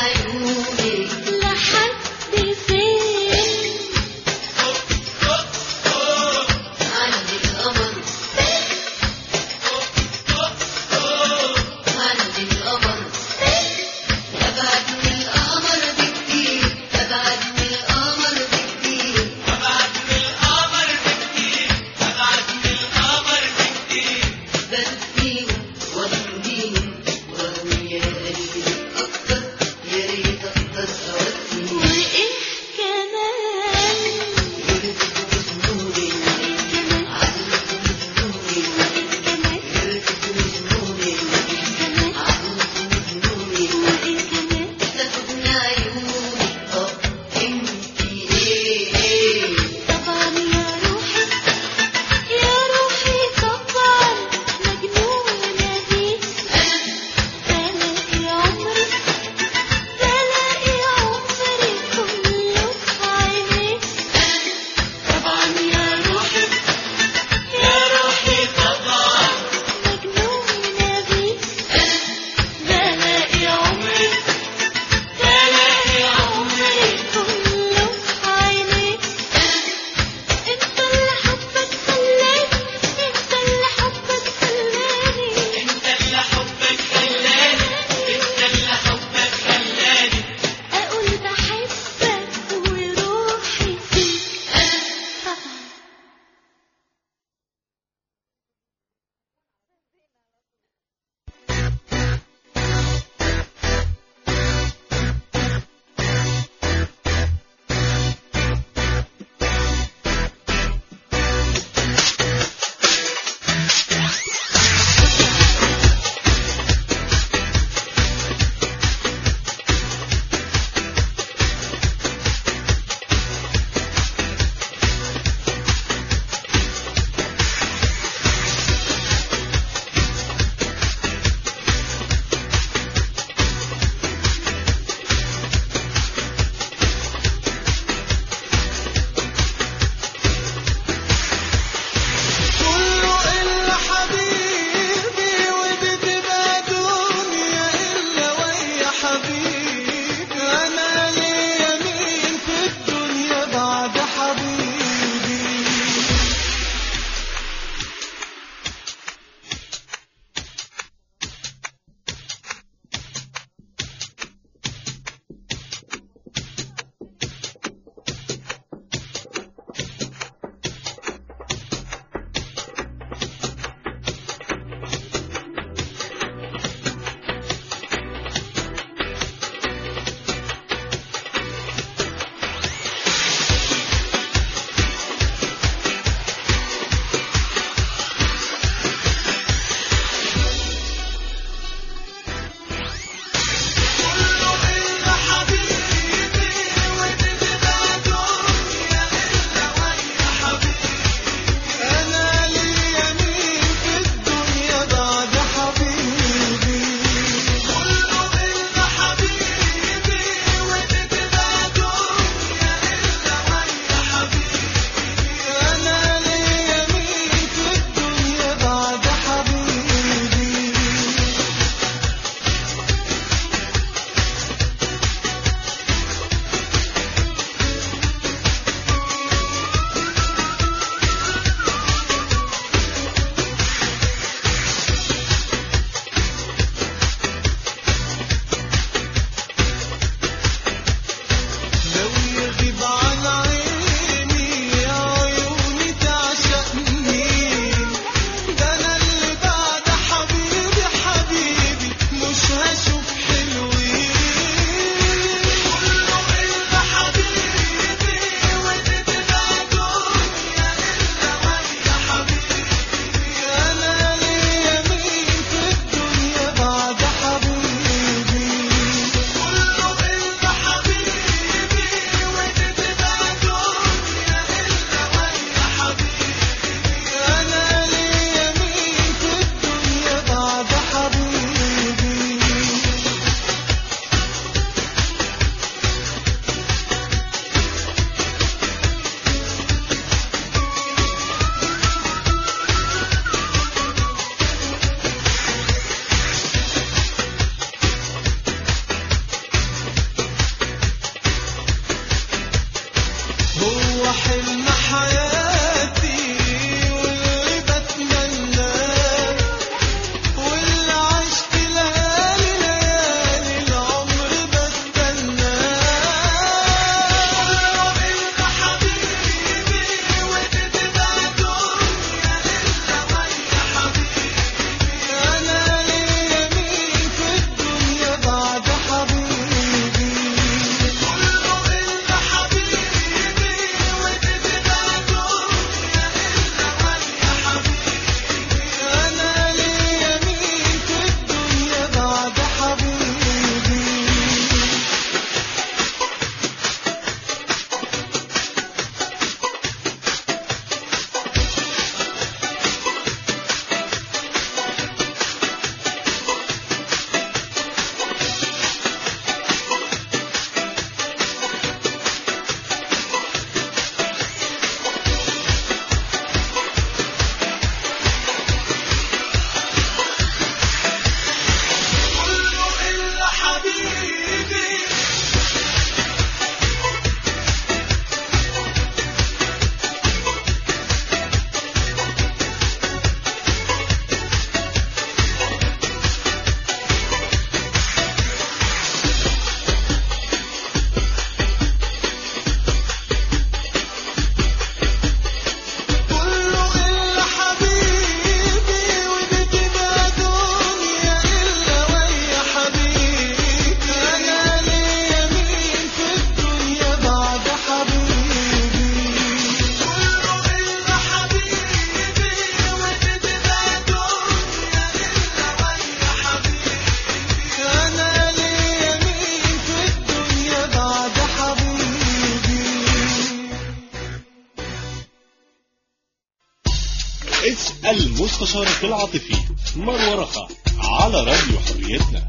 والمستشارة العاطفي مروة رخا على راديو حريتنا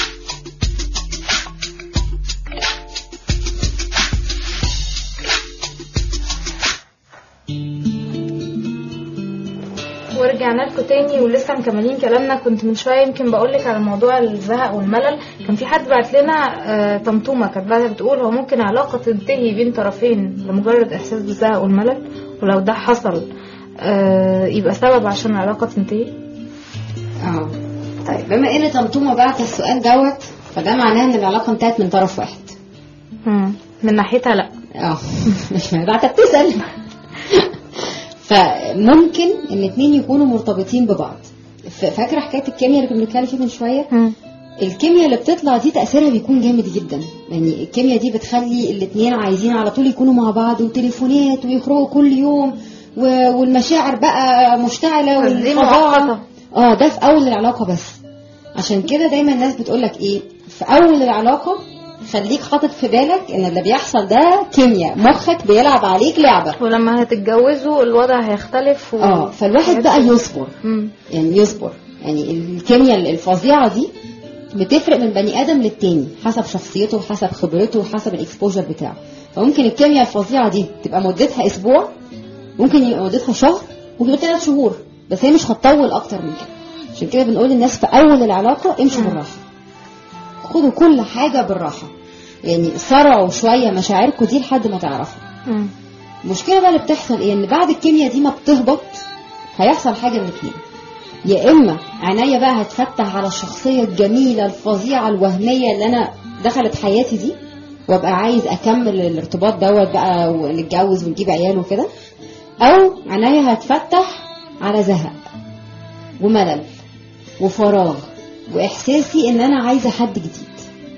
ورجعنا لكم تاني ولسه مكملين كلامنا كنت من شويه يمكن بقول لك على موضوع الزهق والملل كان في حد بعت لنا آه، طمطومه كانت بعتها بتقول هو ممكن علاقه تنتهي بين طرفين لمجرد احساس بالزهق والملل ولو ده حصل آه، يبقى سبب عشان العلاقه تنتهي اه طيب بما ان طمطومه بعت السؤال دوت فده معناه ان العلاقه انتهت من طرف واحد مم. من ناحيتها لا اه مش بعتها بتسال فممكن ان اتنين يكونوا مرتبطين ببعض ف- فاكره حكايه الكيمياء اللي كنا بنتكلم فيها من شويه مم. الكيمياء اللي بتطلع دي تاثيرها بيكون جامد جدا يعني الكيمياء دي بتخلي الاتنين عايزين على طول يكونوا مع بعض وتليفونات ويخرجوا كل يوم و- والمشاعر بقى مشتعله بس دي والفظاعة. مؤقتة. اه ده في اول العلاقه بس عشان كده دايما الناس بتقولك ايه في اول العلاقه خليك حاطط في بالك ان اللي بيحصل ده كيمياء مخك بيلعب عليك لعبه ولما هتتجوزوا الوضع هيختلف و... اه فالواحد بقى يصبر مم. يعني يصبر يعني الكيمياء الفظيعه دي بتفرق من بني ادم للتاني حسب شخصيته وحسب خبرته وحسب الاكسبوجر بتاعه فممكن الكيمياء الفظيعه دي تبقى مدتها اسبوع ممكن يبقى مدتها شهر ممكن يبقى ثلاث شهور بس هي مش هتطول اكتر من كده عشان كده بنقول للناس في اول العلاقه امشوا بالراحه خدوا كل حاجه بالراحه يعني صرعوا شويه مشاعركم دي لحد ما تعرفوا مم. المشكله بقى اللي بتحصل ايه ان بعد الكيمياء دي ما بتهبط هيحصل حاجه من اتنين يا اما عينيا بقى هتفتح على الشخصيه الجميله الفظيعه الوهميه اللي انا دخلت حياتي دي وابقى عايز اكمل الارتباط دوت بقى ونتجوز ونجيب عيال وكده او عينيا هتفتح على زهق وملل وفراغ واحساسي ان انا عايزه حد جديد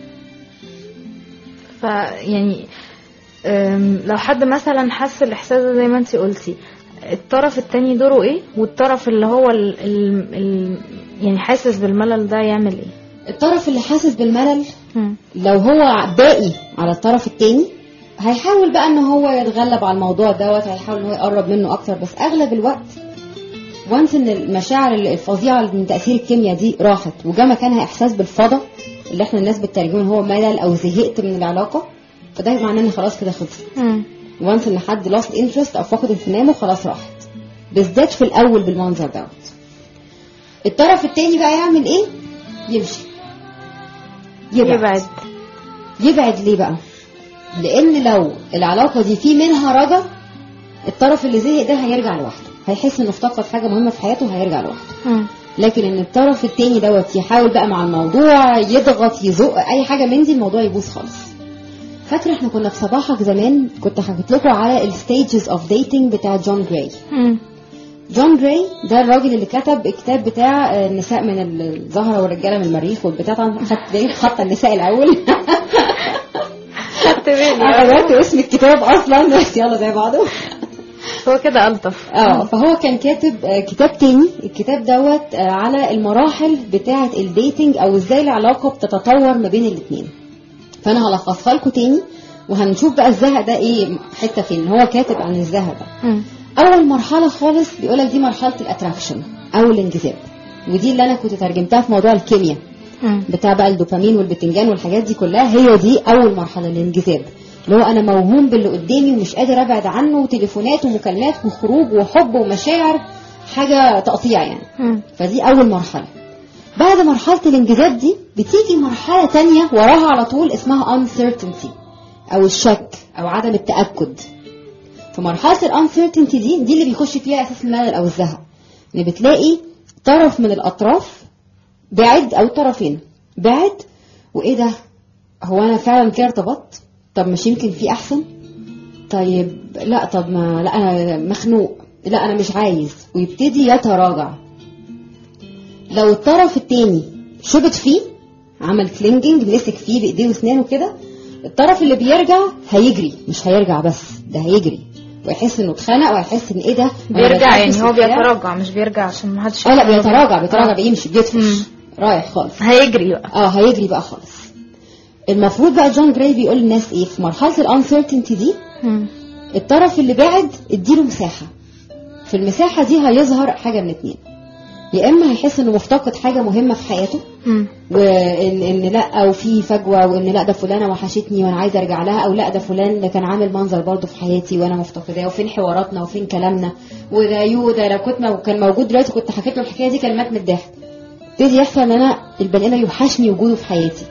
ف يعني أم، لو حد مثلا حس الاحساس ده زي ما انت قلتي الطرف التاني دوره ايه والطرف اللي هو ال ال ال يعني حاسس بالملل ده يعمل ايه الطرف اللي حاسس بالملل مم. لو هو باقي على الطرف التاني هيحاول بقى ان هو يتغلب على الموضوع دوت هيحاول ان هو يقرب منه اكتر بس اغلب الوقت وانس ان المشاعر الفظيعه اللي من تاثير الكيمياء دي راحت وجا مكانها احساس بالفضا اللي احنا الناس بتترجمه ان هو ملل او زهقت من العلاقه فده معناه ان خلاص كده خلصت مم. وانس ان حد لاست انترست او فقد اهتمامه خلاص راحت بالذات في الاول بالمنظر دوت الطرف التاني بقى يعمل ايه يمشي يبعد يبعد ليه بقى لان لو العلاقه دي في منها رجا الطرف اللي زهق ده هيرجع لوحده هيحس انه افتقد حاجه مهمه في حياته هيرجع لوحده مم. لكن ان الطرف التاني دوت يحاول بقى مع الموضوع يضغط يزق اي حاجه من دي الموضوع يبوظ خالص فاكره احنا كنا في صباحك زمان كنت حكيت لكم على الستيجز اوف ديتنج بتاع جون جراي مم. جون جراي ده الراجل اللي كتب الكتاب بتاع آه، النساء من الزهرة والرجالة من المريخ والبتاع طبعا خدت بالي خط النساء الأول خدت بالي انا آه. غيرت اسم الكتاب اصلا بس يلا زي بعضه هو كده الطف اه فهو كان كاتب آه، كتاب تاني الكتاب دوت آه، على المراحل بتاعه الديتنج او ازاي العلاقه بتتطور ما بين الاثنين فانا هلخصها لكم تاني وهنشوف بقى الزهق ده ايه حته فين هو كاتب عن الزهق ده مم. اول مرحله خالص بيقولك دي مرحله الاتراكشن او الانجذاب ودي اللي انا كنت ترجمتها في موضوع الكيمياء مم. بتاع بقى الدوبامين والبتنجان والحاجات دي كلها هي دي اول مرحله الانجذاب اللي هو انا موهوم باللي قدامي ومش قادر ابعد عنه وتليفونات ومكالمات وخروج وحب ومشاعر حاجه تقطيع يعني مم. فدي اول مرحله بعد مرحله الانجذاب دي بتيجي مرحله تانية وراها على طول اسمها uncertainty او الشك او عدم التاكد في مرحله الانسرتينتي دي دي اللي بيخش فيها اساس الملل او الزهق ان بتلاقي طرف من الاطراف بعد او الطرفين بعد وايه ده هو انا فعلا كده ارتبطت طب مش يمكن في احسن طيب لا طب ما لا انا مخنوق لا انا مش عايز ويبتدي يتراجع لو الطرف التاني شبط فيه عمل كلينجنج مسك فيه بايديه واسنانه كده الطرف اللي بيرجع هيجري مش هيرجع بس ده هيجري ويحس انه اتخنق ويحس ان ايه ده أنا بيرجع بتنفس يعني هو وبتاع. بيتراجع مش بيرجع عشان ما حدش اه لا بيتراجع بيتراجع آه. بيمشي بيدفش مم. رايح خالص هيجري بقى اه هيجري بقى خالص المفروض بقى جون جراي بيقول للناس ايه في مرحله الانسرتينتي دي مم. الطرف اللي بعد اديله مساحه في المساحه دي هيظهر حاجه من اتنين يا اما هيحس انه مفتقد حاجه مهمه في حياته مم. وان ان لا وفي فجوه وان لا ده فلانه وحشتني وانا عايزه ارجع لها او لا ده فلان ده كان عامل منظر برضه في حياتي وانا مفتقداه وفين حواراتنا وفين كلامنا وده يو ده لو كنت مو- كان موجود دلوقتي كنت حكيت له الحكايه دي كان مات من الضحك ابتدي يحصل ان انا البني ادم يوحشني وجوده في حياتي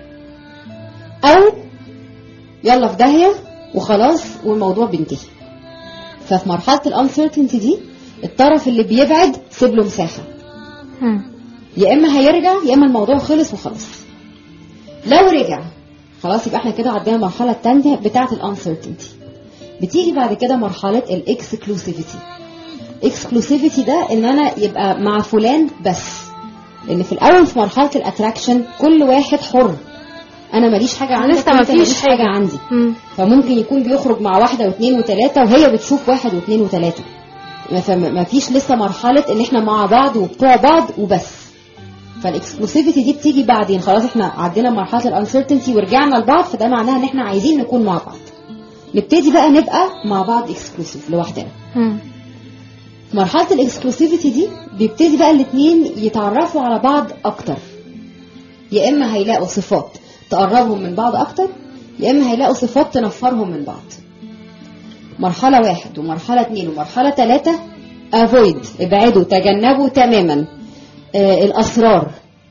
او يلا في داهيه وخلاص والموضوع بينتهي ففي مرحله الانسرتينتي دي الطرف اللي بيبعد سيب له مساحه مم. يا اما هيرجع يا اما الموضوع خلص وخلاص لو رجع خلاص يبقى احنا كده عدينا المرحله الثانيه بتاعه الانسرتينتي بتيجي بعد كده مرحله الاكسكلوسيفيتي اكسكلوسيفيتي ده ان انا يبقى مع فلان بس لان في الاول في مرحله الاتراكشن كل واحد حر انا ماليش حاجه عندك لسه وأنت مفيش ماليش حاجة. حاجه عندي مم. فممكن يكون بيخرج مع واحده واثنين وثلاثه وهي بتشوف واحد واثنين وثلاثه فما فيش لسه مرحله ان احنا مع بعض وبتوع بعض وبس فالاكسكلوسيفيتي دي بتيجي بعدين خلاص احنا عدينا مرحله الانسرتينتي ورجعنا لبعض فده معناها ان احنا عايزين نكون مع بعض نبتدي بقى نبقى مع بعض اكسكلوسيف لوحدنا مم. في مرحله الاكسكلوسيفيتي دي بيبتدي بقى الاثنين يتعرفوا على بعض اكتر يا اما هيلاقوا صفات تقربهم من بعض اكتر يا اما هيلاقوا صفات تنفرهم من بعض مرحلة واحد ومرحلة اتنين ومرحلة تلاتة افويد ابعدوا تجنبوا تماما آه الاسرار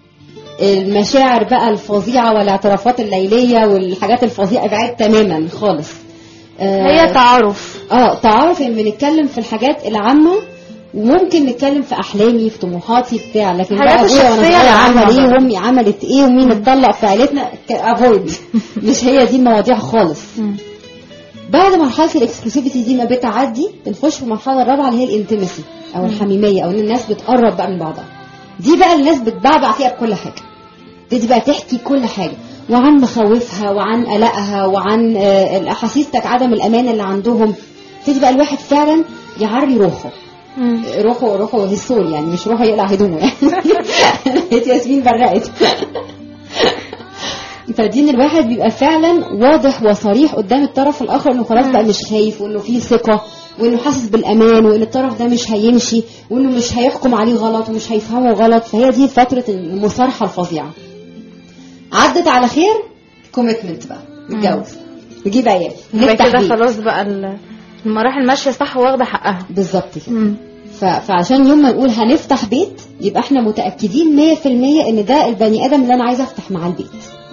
المشاعر بقى الفظيعة والاعترافات الليلية والحاجات الفظيعة ابعاد تماما خالص آه هي تعارف اه تعرف ان بنتكلم في الحاجات العامة وممكن نتكلم في احلامي في طموحاتي بتاع لكن بقى الحاجات ابويا وانا الشخصية صغير العامة عمل ايه بقى. وامي عملت ايه ومين اتطلق في عيلتنا افويد مش هي دي المواضيع خالص مم. بعد مرحله الاكسكلوسيفيتي دي ما بتعدي بنخش في المرحله الرابعه اللي هي الانتمسي او الحميميه او ان الناس بتقرب بقى من بعضها دي بقى الناس بتبعبع فيها بكل حاجه تبتدي بقى تحكي كل حاجه وعن مخاوفها وعن قلقها وعن آه، الاحاسيس بتاعت عدم الامان اللي عندهم تبتدي بقى الواحد فعلا يعري روحه مم. روحه روحه هيسول يعني مش روحه يقلع هدومه يعني هيت ياسمين برقت فدي ان الواحد بيبقى فعلا واضح وصريح قدام الطرف الاخر انه خلاص بقى مش خايف وانه فيه ثقه وانه حاسس بالامان وان الطرف ده مش هيمشي وانه مش هيحكم عليه غلط ومش هيفهمه غلط فهي دي فتره المصارحه الفظيعه عدت على خير كوميتمنت بقى نتجوز نجيب عيال يبقى نفتح كده بيت خلاص بقى ال- المراحل ماشية صح واخدة حقها بالظبط كده مم. ف- فعشان يوم ما نقول هنفتح بيت يبقى احنا متأكدين 100% ان ده البني ادم اللي انا عايزه افتح معاه البيت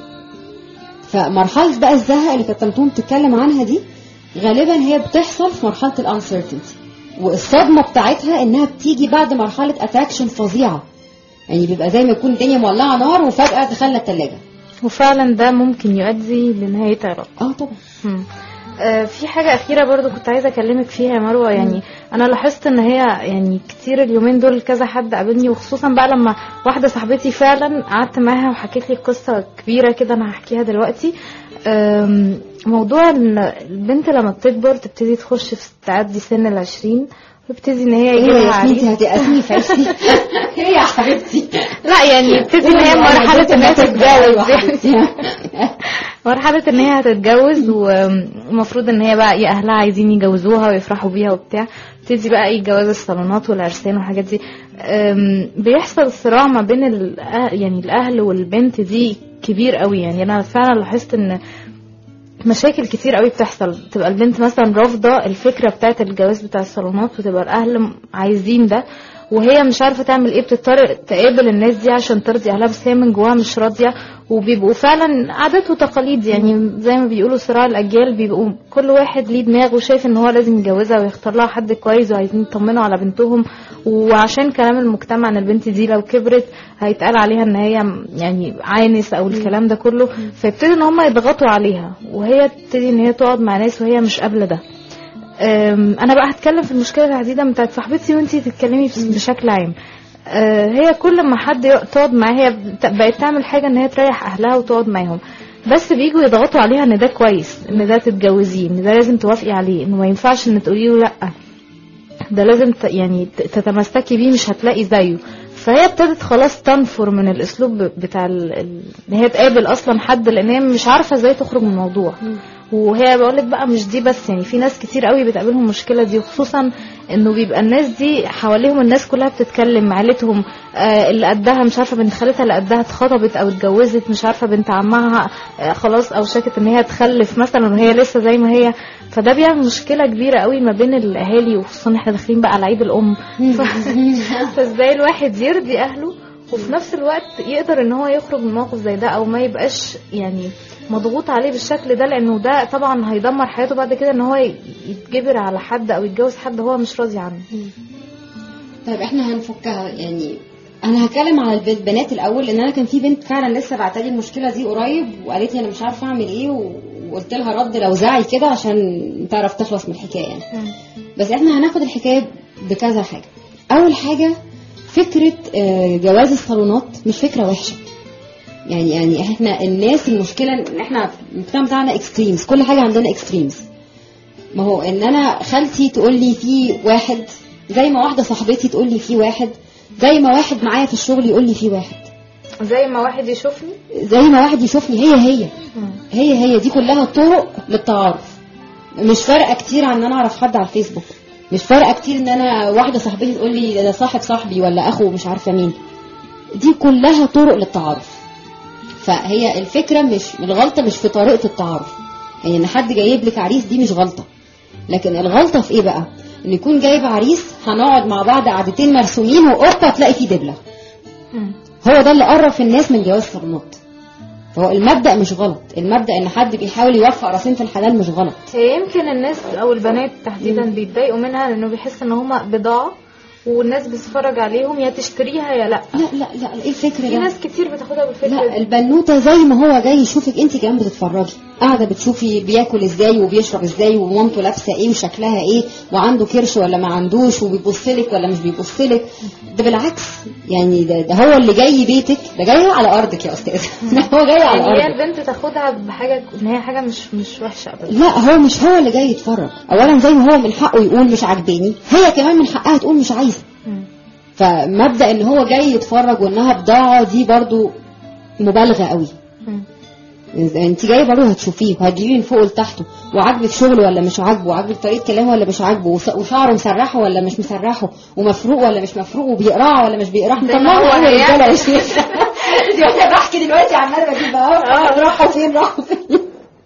فمرحلة بقى الزهق اللي كانت طنطون بتتكلم عنها دي غالبا هي بتحصل في مرحلة الانسرتينتي والصدمة بتاعتها انها بتيجي بعد مرحلة اتراكشن فظيعة يعني بيبقى زي ما يكون الدنيا مولعة نار وفجأة دخلنا التلاجة وفعلا ده ممكن يؤدي لنهاية علاقة اه طبعا مم. آه، في حاجة أخيرة برضو كنت عايزة أكلمك فيها يا مروة يعني أنا لاحظت إن هي يعني كتير اليومين دول كذا حد قابلني وخصوصا بقى لما واحدة صاحبتي فعلا قعدت معاها وحكيت لي قصة كبيرة كده أنا هحكيها دلوقتي آم، موضوع إن البنت لما بتكبر تبتدي تخش في تعدي سن العشرين ويبتدي إن هي ايه يجيلها يا عريس سميتي هتقاسمي في عيشتي ايه يا حبيبتي لا يعني يبتدي إن هي مرحلة إن هي تتجوز يعني. مرحلة ان هي هتتجوز ومفروض ان هي بقى ايه اهلها عايزين يجوزوها ويفرحوا بيها وبتاع تبتدي بقى ايه جواز الصالونات والعرسان والحاجات دي أم، بيحصل صراع ما بين الأه- يعني الاهل والبنت دي كبير قوي يعني انا فعلا لاحظت ان مشاكل كتير قوي بتحصل تبقى البنت مثلا رافضه الفكره بتاعه الجواز بتاع الصالونات وتبقى الاهل م- عايزين ده وهي مش عارفه تعمل ايه بتضطر تقابل الناس دي عشان ترضي اهلها بس هي من جواها مش راضيه وبيبقوا فعلا عادات وتقاليد يعني زي ما بيقولوا صراع الاجيال بيبقوا كل واحد ليه دماغ وشايف ان هو لازم يتجوزها ويختار لها حد كويس وعايزين يطمنوا على بنتهم وعشان كلام المجتمع ان البنت دي لو كبرت هيتقال عليها ان هي يعني عانس او الكلام ده كله فيبتدي ان هم يضغطوا عليها وهي تبتدي ان هي تقعد مع ناس وهي مش قابله ده أم، انا بقى هتكلم في المشكله تحديدا بتاعت صاحبتي وانتي تتكلمي في- بشكل عام أه، هي كل ما حد يق- تقعد معاها هي بت- بقت تعمل حاجه ان هي تريح اهلها وتقعد معاهم بس بيجوا يضغطوا عليها ان ده كويس ان ده تتجوزيه ان ده لازم توافقي عليه انه ما ينفعش ان تقولي له لا ده لازم ت- يعني ت- تتمسكي بيه مش هتلاقي زيه فهي ابتدت خلاص تنفر من الاسلوب بتاع ال... ال- ان هي تقابل اصلا حد لان هي مش عارفه ازاي تخرج من الموضوع وهي بقولك بقى مش دي بس يعني في ناس كتير قوي بتقابلهم المشكله دي وخصوصا انه بيبقى الناس دي حواليهم الناس كلها بتتكلم عيلتهم آه اللي قدها مش عارفه بنت خالتها اللي قدها اتخطبت او اتجوزت مش عارفه بنت عمها آه خلاص او شكت ان هي تخلف مثلا وهي لسه زي ما هي فده بيعمل مشكله كبيره قوي ما بين الاهالي وخصوصا احنا داخلين بقى على عيد الام ف... فازاي الواحد يرضي اهله وفي نفس الوقت يقدر ان هو يخرج من موقف زي ده او ما يبقاش يعني مضغوط عليه بالشكل ده لانه ده طبعا هيدمر حياته بعد كده ان هو ي- يتجبر على حد او يتجوز حد هو مش راضي عنه طيب احنا هنفكها يعني انا هتكلم على البنت بنات الاول لان انا كان في بنت فعلا لسه بعتلي المشكله دي قريب وقالت لي انا مش عارفه اعمل ايه و- وقلت لها رد لوزعي كده عشان تعرف تخلص من الحكايه يعني بس احنا هناخد الحكايه بكذا حاجه اول حاجه فكره آه، جواز الصالونات مش فكره وحشه يعني يعني احنا الناس المشكله ان احنا المجتمع بتاعنا اكستريمز كل حاجه عندنا اكستريمز ما هو ان انا خالتي تقول لي في واحد زي ما واحده صاحبتي تقول لي في واحد زي ما واحد معايا في الشغل يقول لي في واحد زي ما واحد يشوفني زي ما واحد يشوفني هي هي هي هي دي كلها طرق للتعارف مش فارقه كتير عن ان انا اعرف حد على الفيسبوك مش فارقه كتير ان انا واحده صاحبتي تقول لي ده صاحب صاحبي ولا اخو مش عارفه مين دي كلها طرق للتعارف فهي الفكره مش الغلطه مش في طريقه التعارف يعني ان حد جايب لك عريس دي مش غلطه لكن الغلطه في ايه بقى ان يكون جايب عريس هنقعد مع بعض قعدتين مرسومين وقطه تلاقي فيه دبله هو ده اللي قرف الناس من جواز الصالونات فهو المبدا مش غلط المبدا ان حد بيحاول يوفق راسين في الحلال مش غلط هي يمكن الناس او البنات تحديدا بيتضايقوا منها لانه بيحس ان هما بضاعه والناس بتتفرج عليهم يا تشتريها يا لا لا لا لا ايه الفكره في ده ناس كتير بتاخدها بالفكره لا دي البنوته زي ما هو جاي يشوفك انت كمان بتتفرجي قاعده بتشوفي بياكل ازاي وبيشرب ازاي ومامته لابسه ايه وشكلها ايه وعنده كرش ولا ما عندوش وبيبصلك ولا مش بيبصلك ده بالعكس يعني ده, ده هو اللي جاي بيتك ده جاي على ارضك يا استاذ ده هو جاي على يعني هي ارضك البنت تاخدها بحاجه ان هي حاجه مش مش وحشه ابدا لا هو مش هو اللي جاي يتفرج اولا زي ما هو من حقه يقول مش عاجباني هي كمان من حقها تقول مش عايزه مم. فمبدا ان هو جاي يتفرج وانها بضاعه دي برضو مبالغه قوي مم. انت جايه برضه هتشوفيه وهتجيبيه من فوق لتحته وعاجبك شغله ولا مش عاجبه وعاجبك طريقه كلامه ولا مش عاجبه وص- وشعره مسرحه ولا مش مسرحه ومفروق ولا مش مفروق وبيقرع ولا مش بيقرع زي ما هو طلعوا هيعمل. رجاله يا شيخ دي وانا بحكي دلوقتي عماله بجيب اهو راحوا فين راحوا فين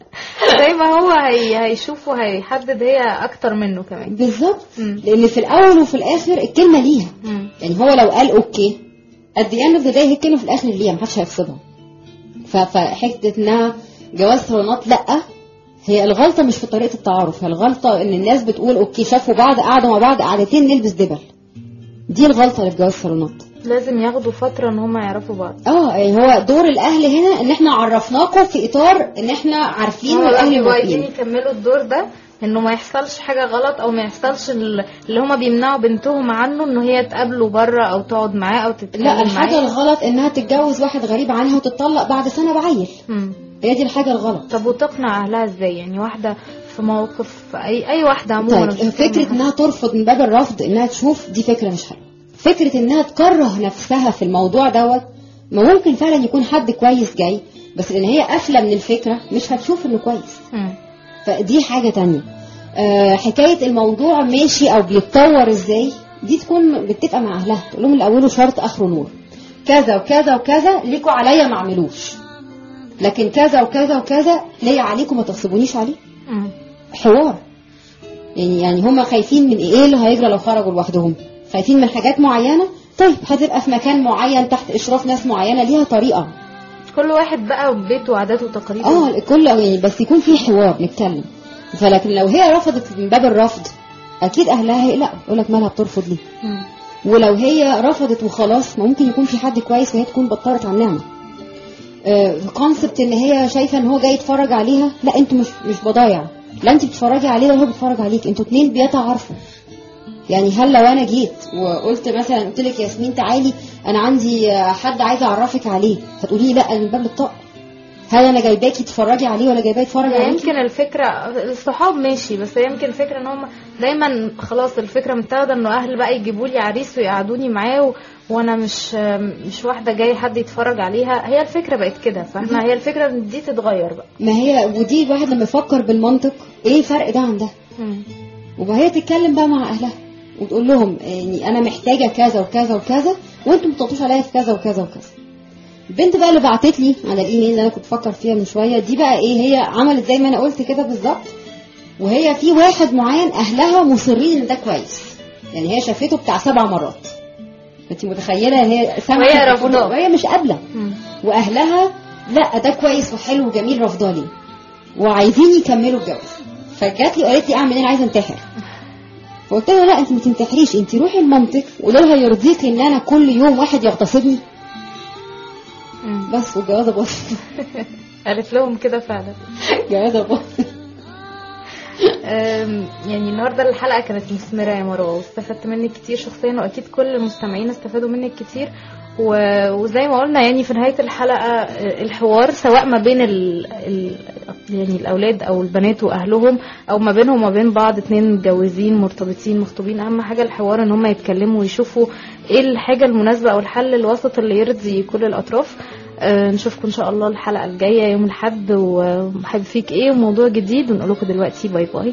زي ما هو هي هيشوف وهيحدد هي اكتر منه كمان بالظبط مم. لان في الاول وفي الاخر الكلمه ليها مم. يعني هو لو قال اوكي at the end of the day هي الكلمه في الاخر ليها محدش هيفصلها ف- فحته انها جواز صالونات لا هي الغلطه مش في طريقه التعارف هي الغلطه ان الناس بتقول اوكي شافوا بعض قعدوا مع بعض قعدتين نلبس دبل دي الغلطه اللي في جواز الصالونات لازم ياخدوا فتره ان هما يعرفوا بعض اه يعني هو دور الاهل هنا ان احنا عرفناكم في اطار ان احنا عارفين هما بقى والاهل بيبقوا عايزين موافقين يكملوا الدور ده انه ما يحصلش حاجه غلط او ما يحصلش ال- اللي هما بيمنعوا بنتهم عنه ان هي تقابله بره او تقعد معاه او تتكلم لا الحاجه معاه الغلط انها تتجوز واحد غريب عنها وتتطلق بعد سنه بعيل مم. هي دي الحاجه الغلط طب وتقنع اهلها ازاي يعني واحده في موقف اي اي واحده عموما طيب أنا مش بتكلم فكرة عن انها ترفض من باب الرفض انها تشوف دي فكرة مش حلوة فكرة انها تكره نفسها في الموضوع دوت ما ممكن فعلا يكون حد كويس جاي بس لان هي قافلة من الفكرة مش هتشوف انه كويس مم. فدي حاجة تانية آه حكاية الموضوع ماشي او بيتطور ازاي دي تكون بتبقى مع اهلها تقول لهم الاول شرط اخره نور كذا وكذا وكذا ليكوا عليا ما اعملوش لكن كذا وكذا وكذا ليا عليكم ما تغصبونيش عليه مم. حوار يعني يعني هم خايفين من ايه اللي هيجرى لو خرجوا لوحدهم خايفين من حاجات معينه طيب هتبقى في مكان معين تحت اشراف ناس معينه ليها طريقه كل واحد بقى وبيته وعاداته وتقاليده اه الكل يعني بس يكون في حوار نتكلم فلكن لو هي رفضت من باب الرفض اكيد اهلها هيقلقوا يقول لك مالها بترفض ليه مم. ولو هي رفضت وخلاص ما ممكن يكون في حد كويس وهي تكون بطلت عن نعمه كونسبت ان هي شايفه ان هو جاي يتفرج عليها لا انتوا مش مش بضايع لا انت بتتفرجي عليه ولا هو بيتفرج عليك انتوا اتنين بيتعارفوا يعني هل لو انا جيت وقلت مثلا قلت لك ياسمين تعالي انا عندي آه، حد عايزه اعرفك عليه هتقولي لي لا من باب الطاقه هل انا جايباكي تتفرجي عليه ولا جايباه يتفرج هي عليكي يمكن الفكرة الصحاب ماشي بس هي يمكن الفكرة ان هم دايما خلاص الفكرة متاخدة انه اهل بقى يجيبوا لي عريس ويقعدوني معاه و... وانا مش مش واحده جاي حد يتفرج عليها هي الفكره بقت كده فاحنا هي الفكره ان دي تتغير بقى ما هي ودي الواحد لما يفكر بالمنطق ايه الفرق ده عن ده وهي تتكلم بقى مع اهلها وتقول لهم يعني انا محتاجه كذا وكذا وكذا وانتم ما بتعطوش عليا في كذا وكذا وكذا البنت بقى اللي بعتت لي على الايميل اللي انا كنت بفكر فيها من شويه دي بقى ايه هي عملت زي ما انا قلت كده بالظبط وهي في واحد معين اهلها مصرين ان ده كويس يعني هي شافته بتاع سبع مرات انت متخيله ان هي سمعت وهي الفضل- رافضاه. وهي مش قابله مم. واهلها لا ده كويس وحلو وجميل رافضاه ليه وعايزين يكملوا الجواز فجات لي وقالت لي اعمل ايه انا عايزه انتحر فقلت لها لا انت ما تنتحريش انت روحي لمامتك وقولي لها يرضيك ان انا كل يوم واحد يغتصبني مم. بس والجوازه باظت قالت لهم كده فعلا الجوازه باظت أم، يعني النهارده الحلقه كانت مثمره يا مروه واستفدت منك كتير شخصيا واكيد كل المستمعين استفادوا منك كتير و- وزي ما قلنا يعني في نهايه الحلقه أه، الحوار سواء ما بين ال... ال... يعني الاولاد او البنات واهلهم او ما بينهم وما بين بعض اتنين متجوزين مرتبطين مخطوبين اهم حاجه الحوار ان هم يتكلموا ويشوفوا ايه الحاجه المناسبه او الحل الوسط اللي يرضي كل الاطراف آه، نشوفكم ان شاء الله الحلقه الجايه يوم الاحد وحابب فيك ايه وموضوع جديد ونقول لكم دلوقتي باي باي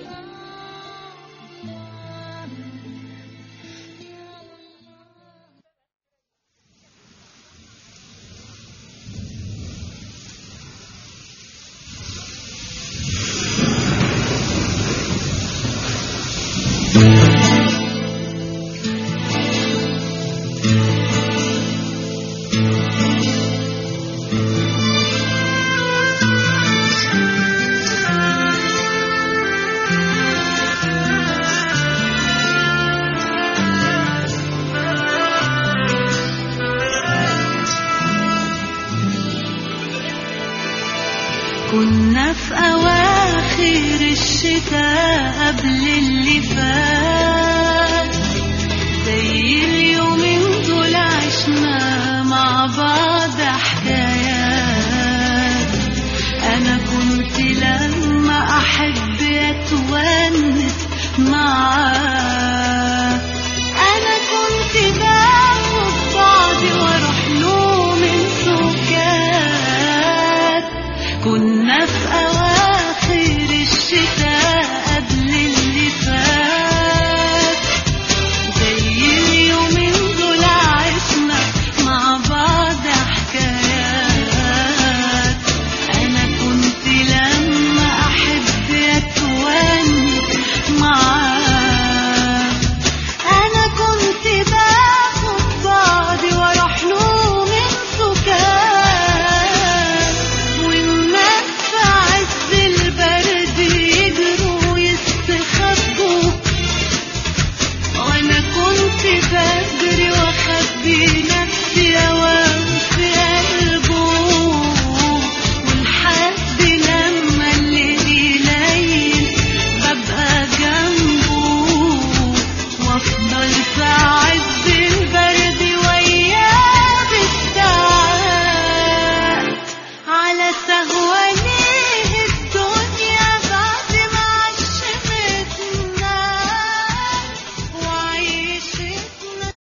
كنا في أواخر الشتاء قبل اللي فات زي اليومين دول عشنا مع بعض حكايات أنا كنت لما أحب أتونس معاه أنا كنت باخد بعضي وأروح له من سكات كنا في أواخر الشتاء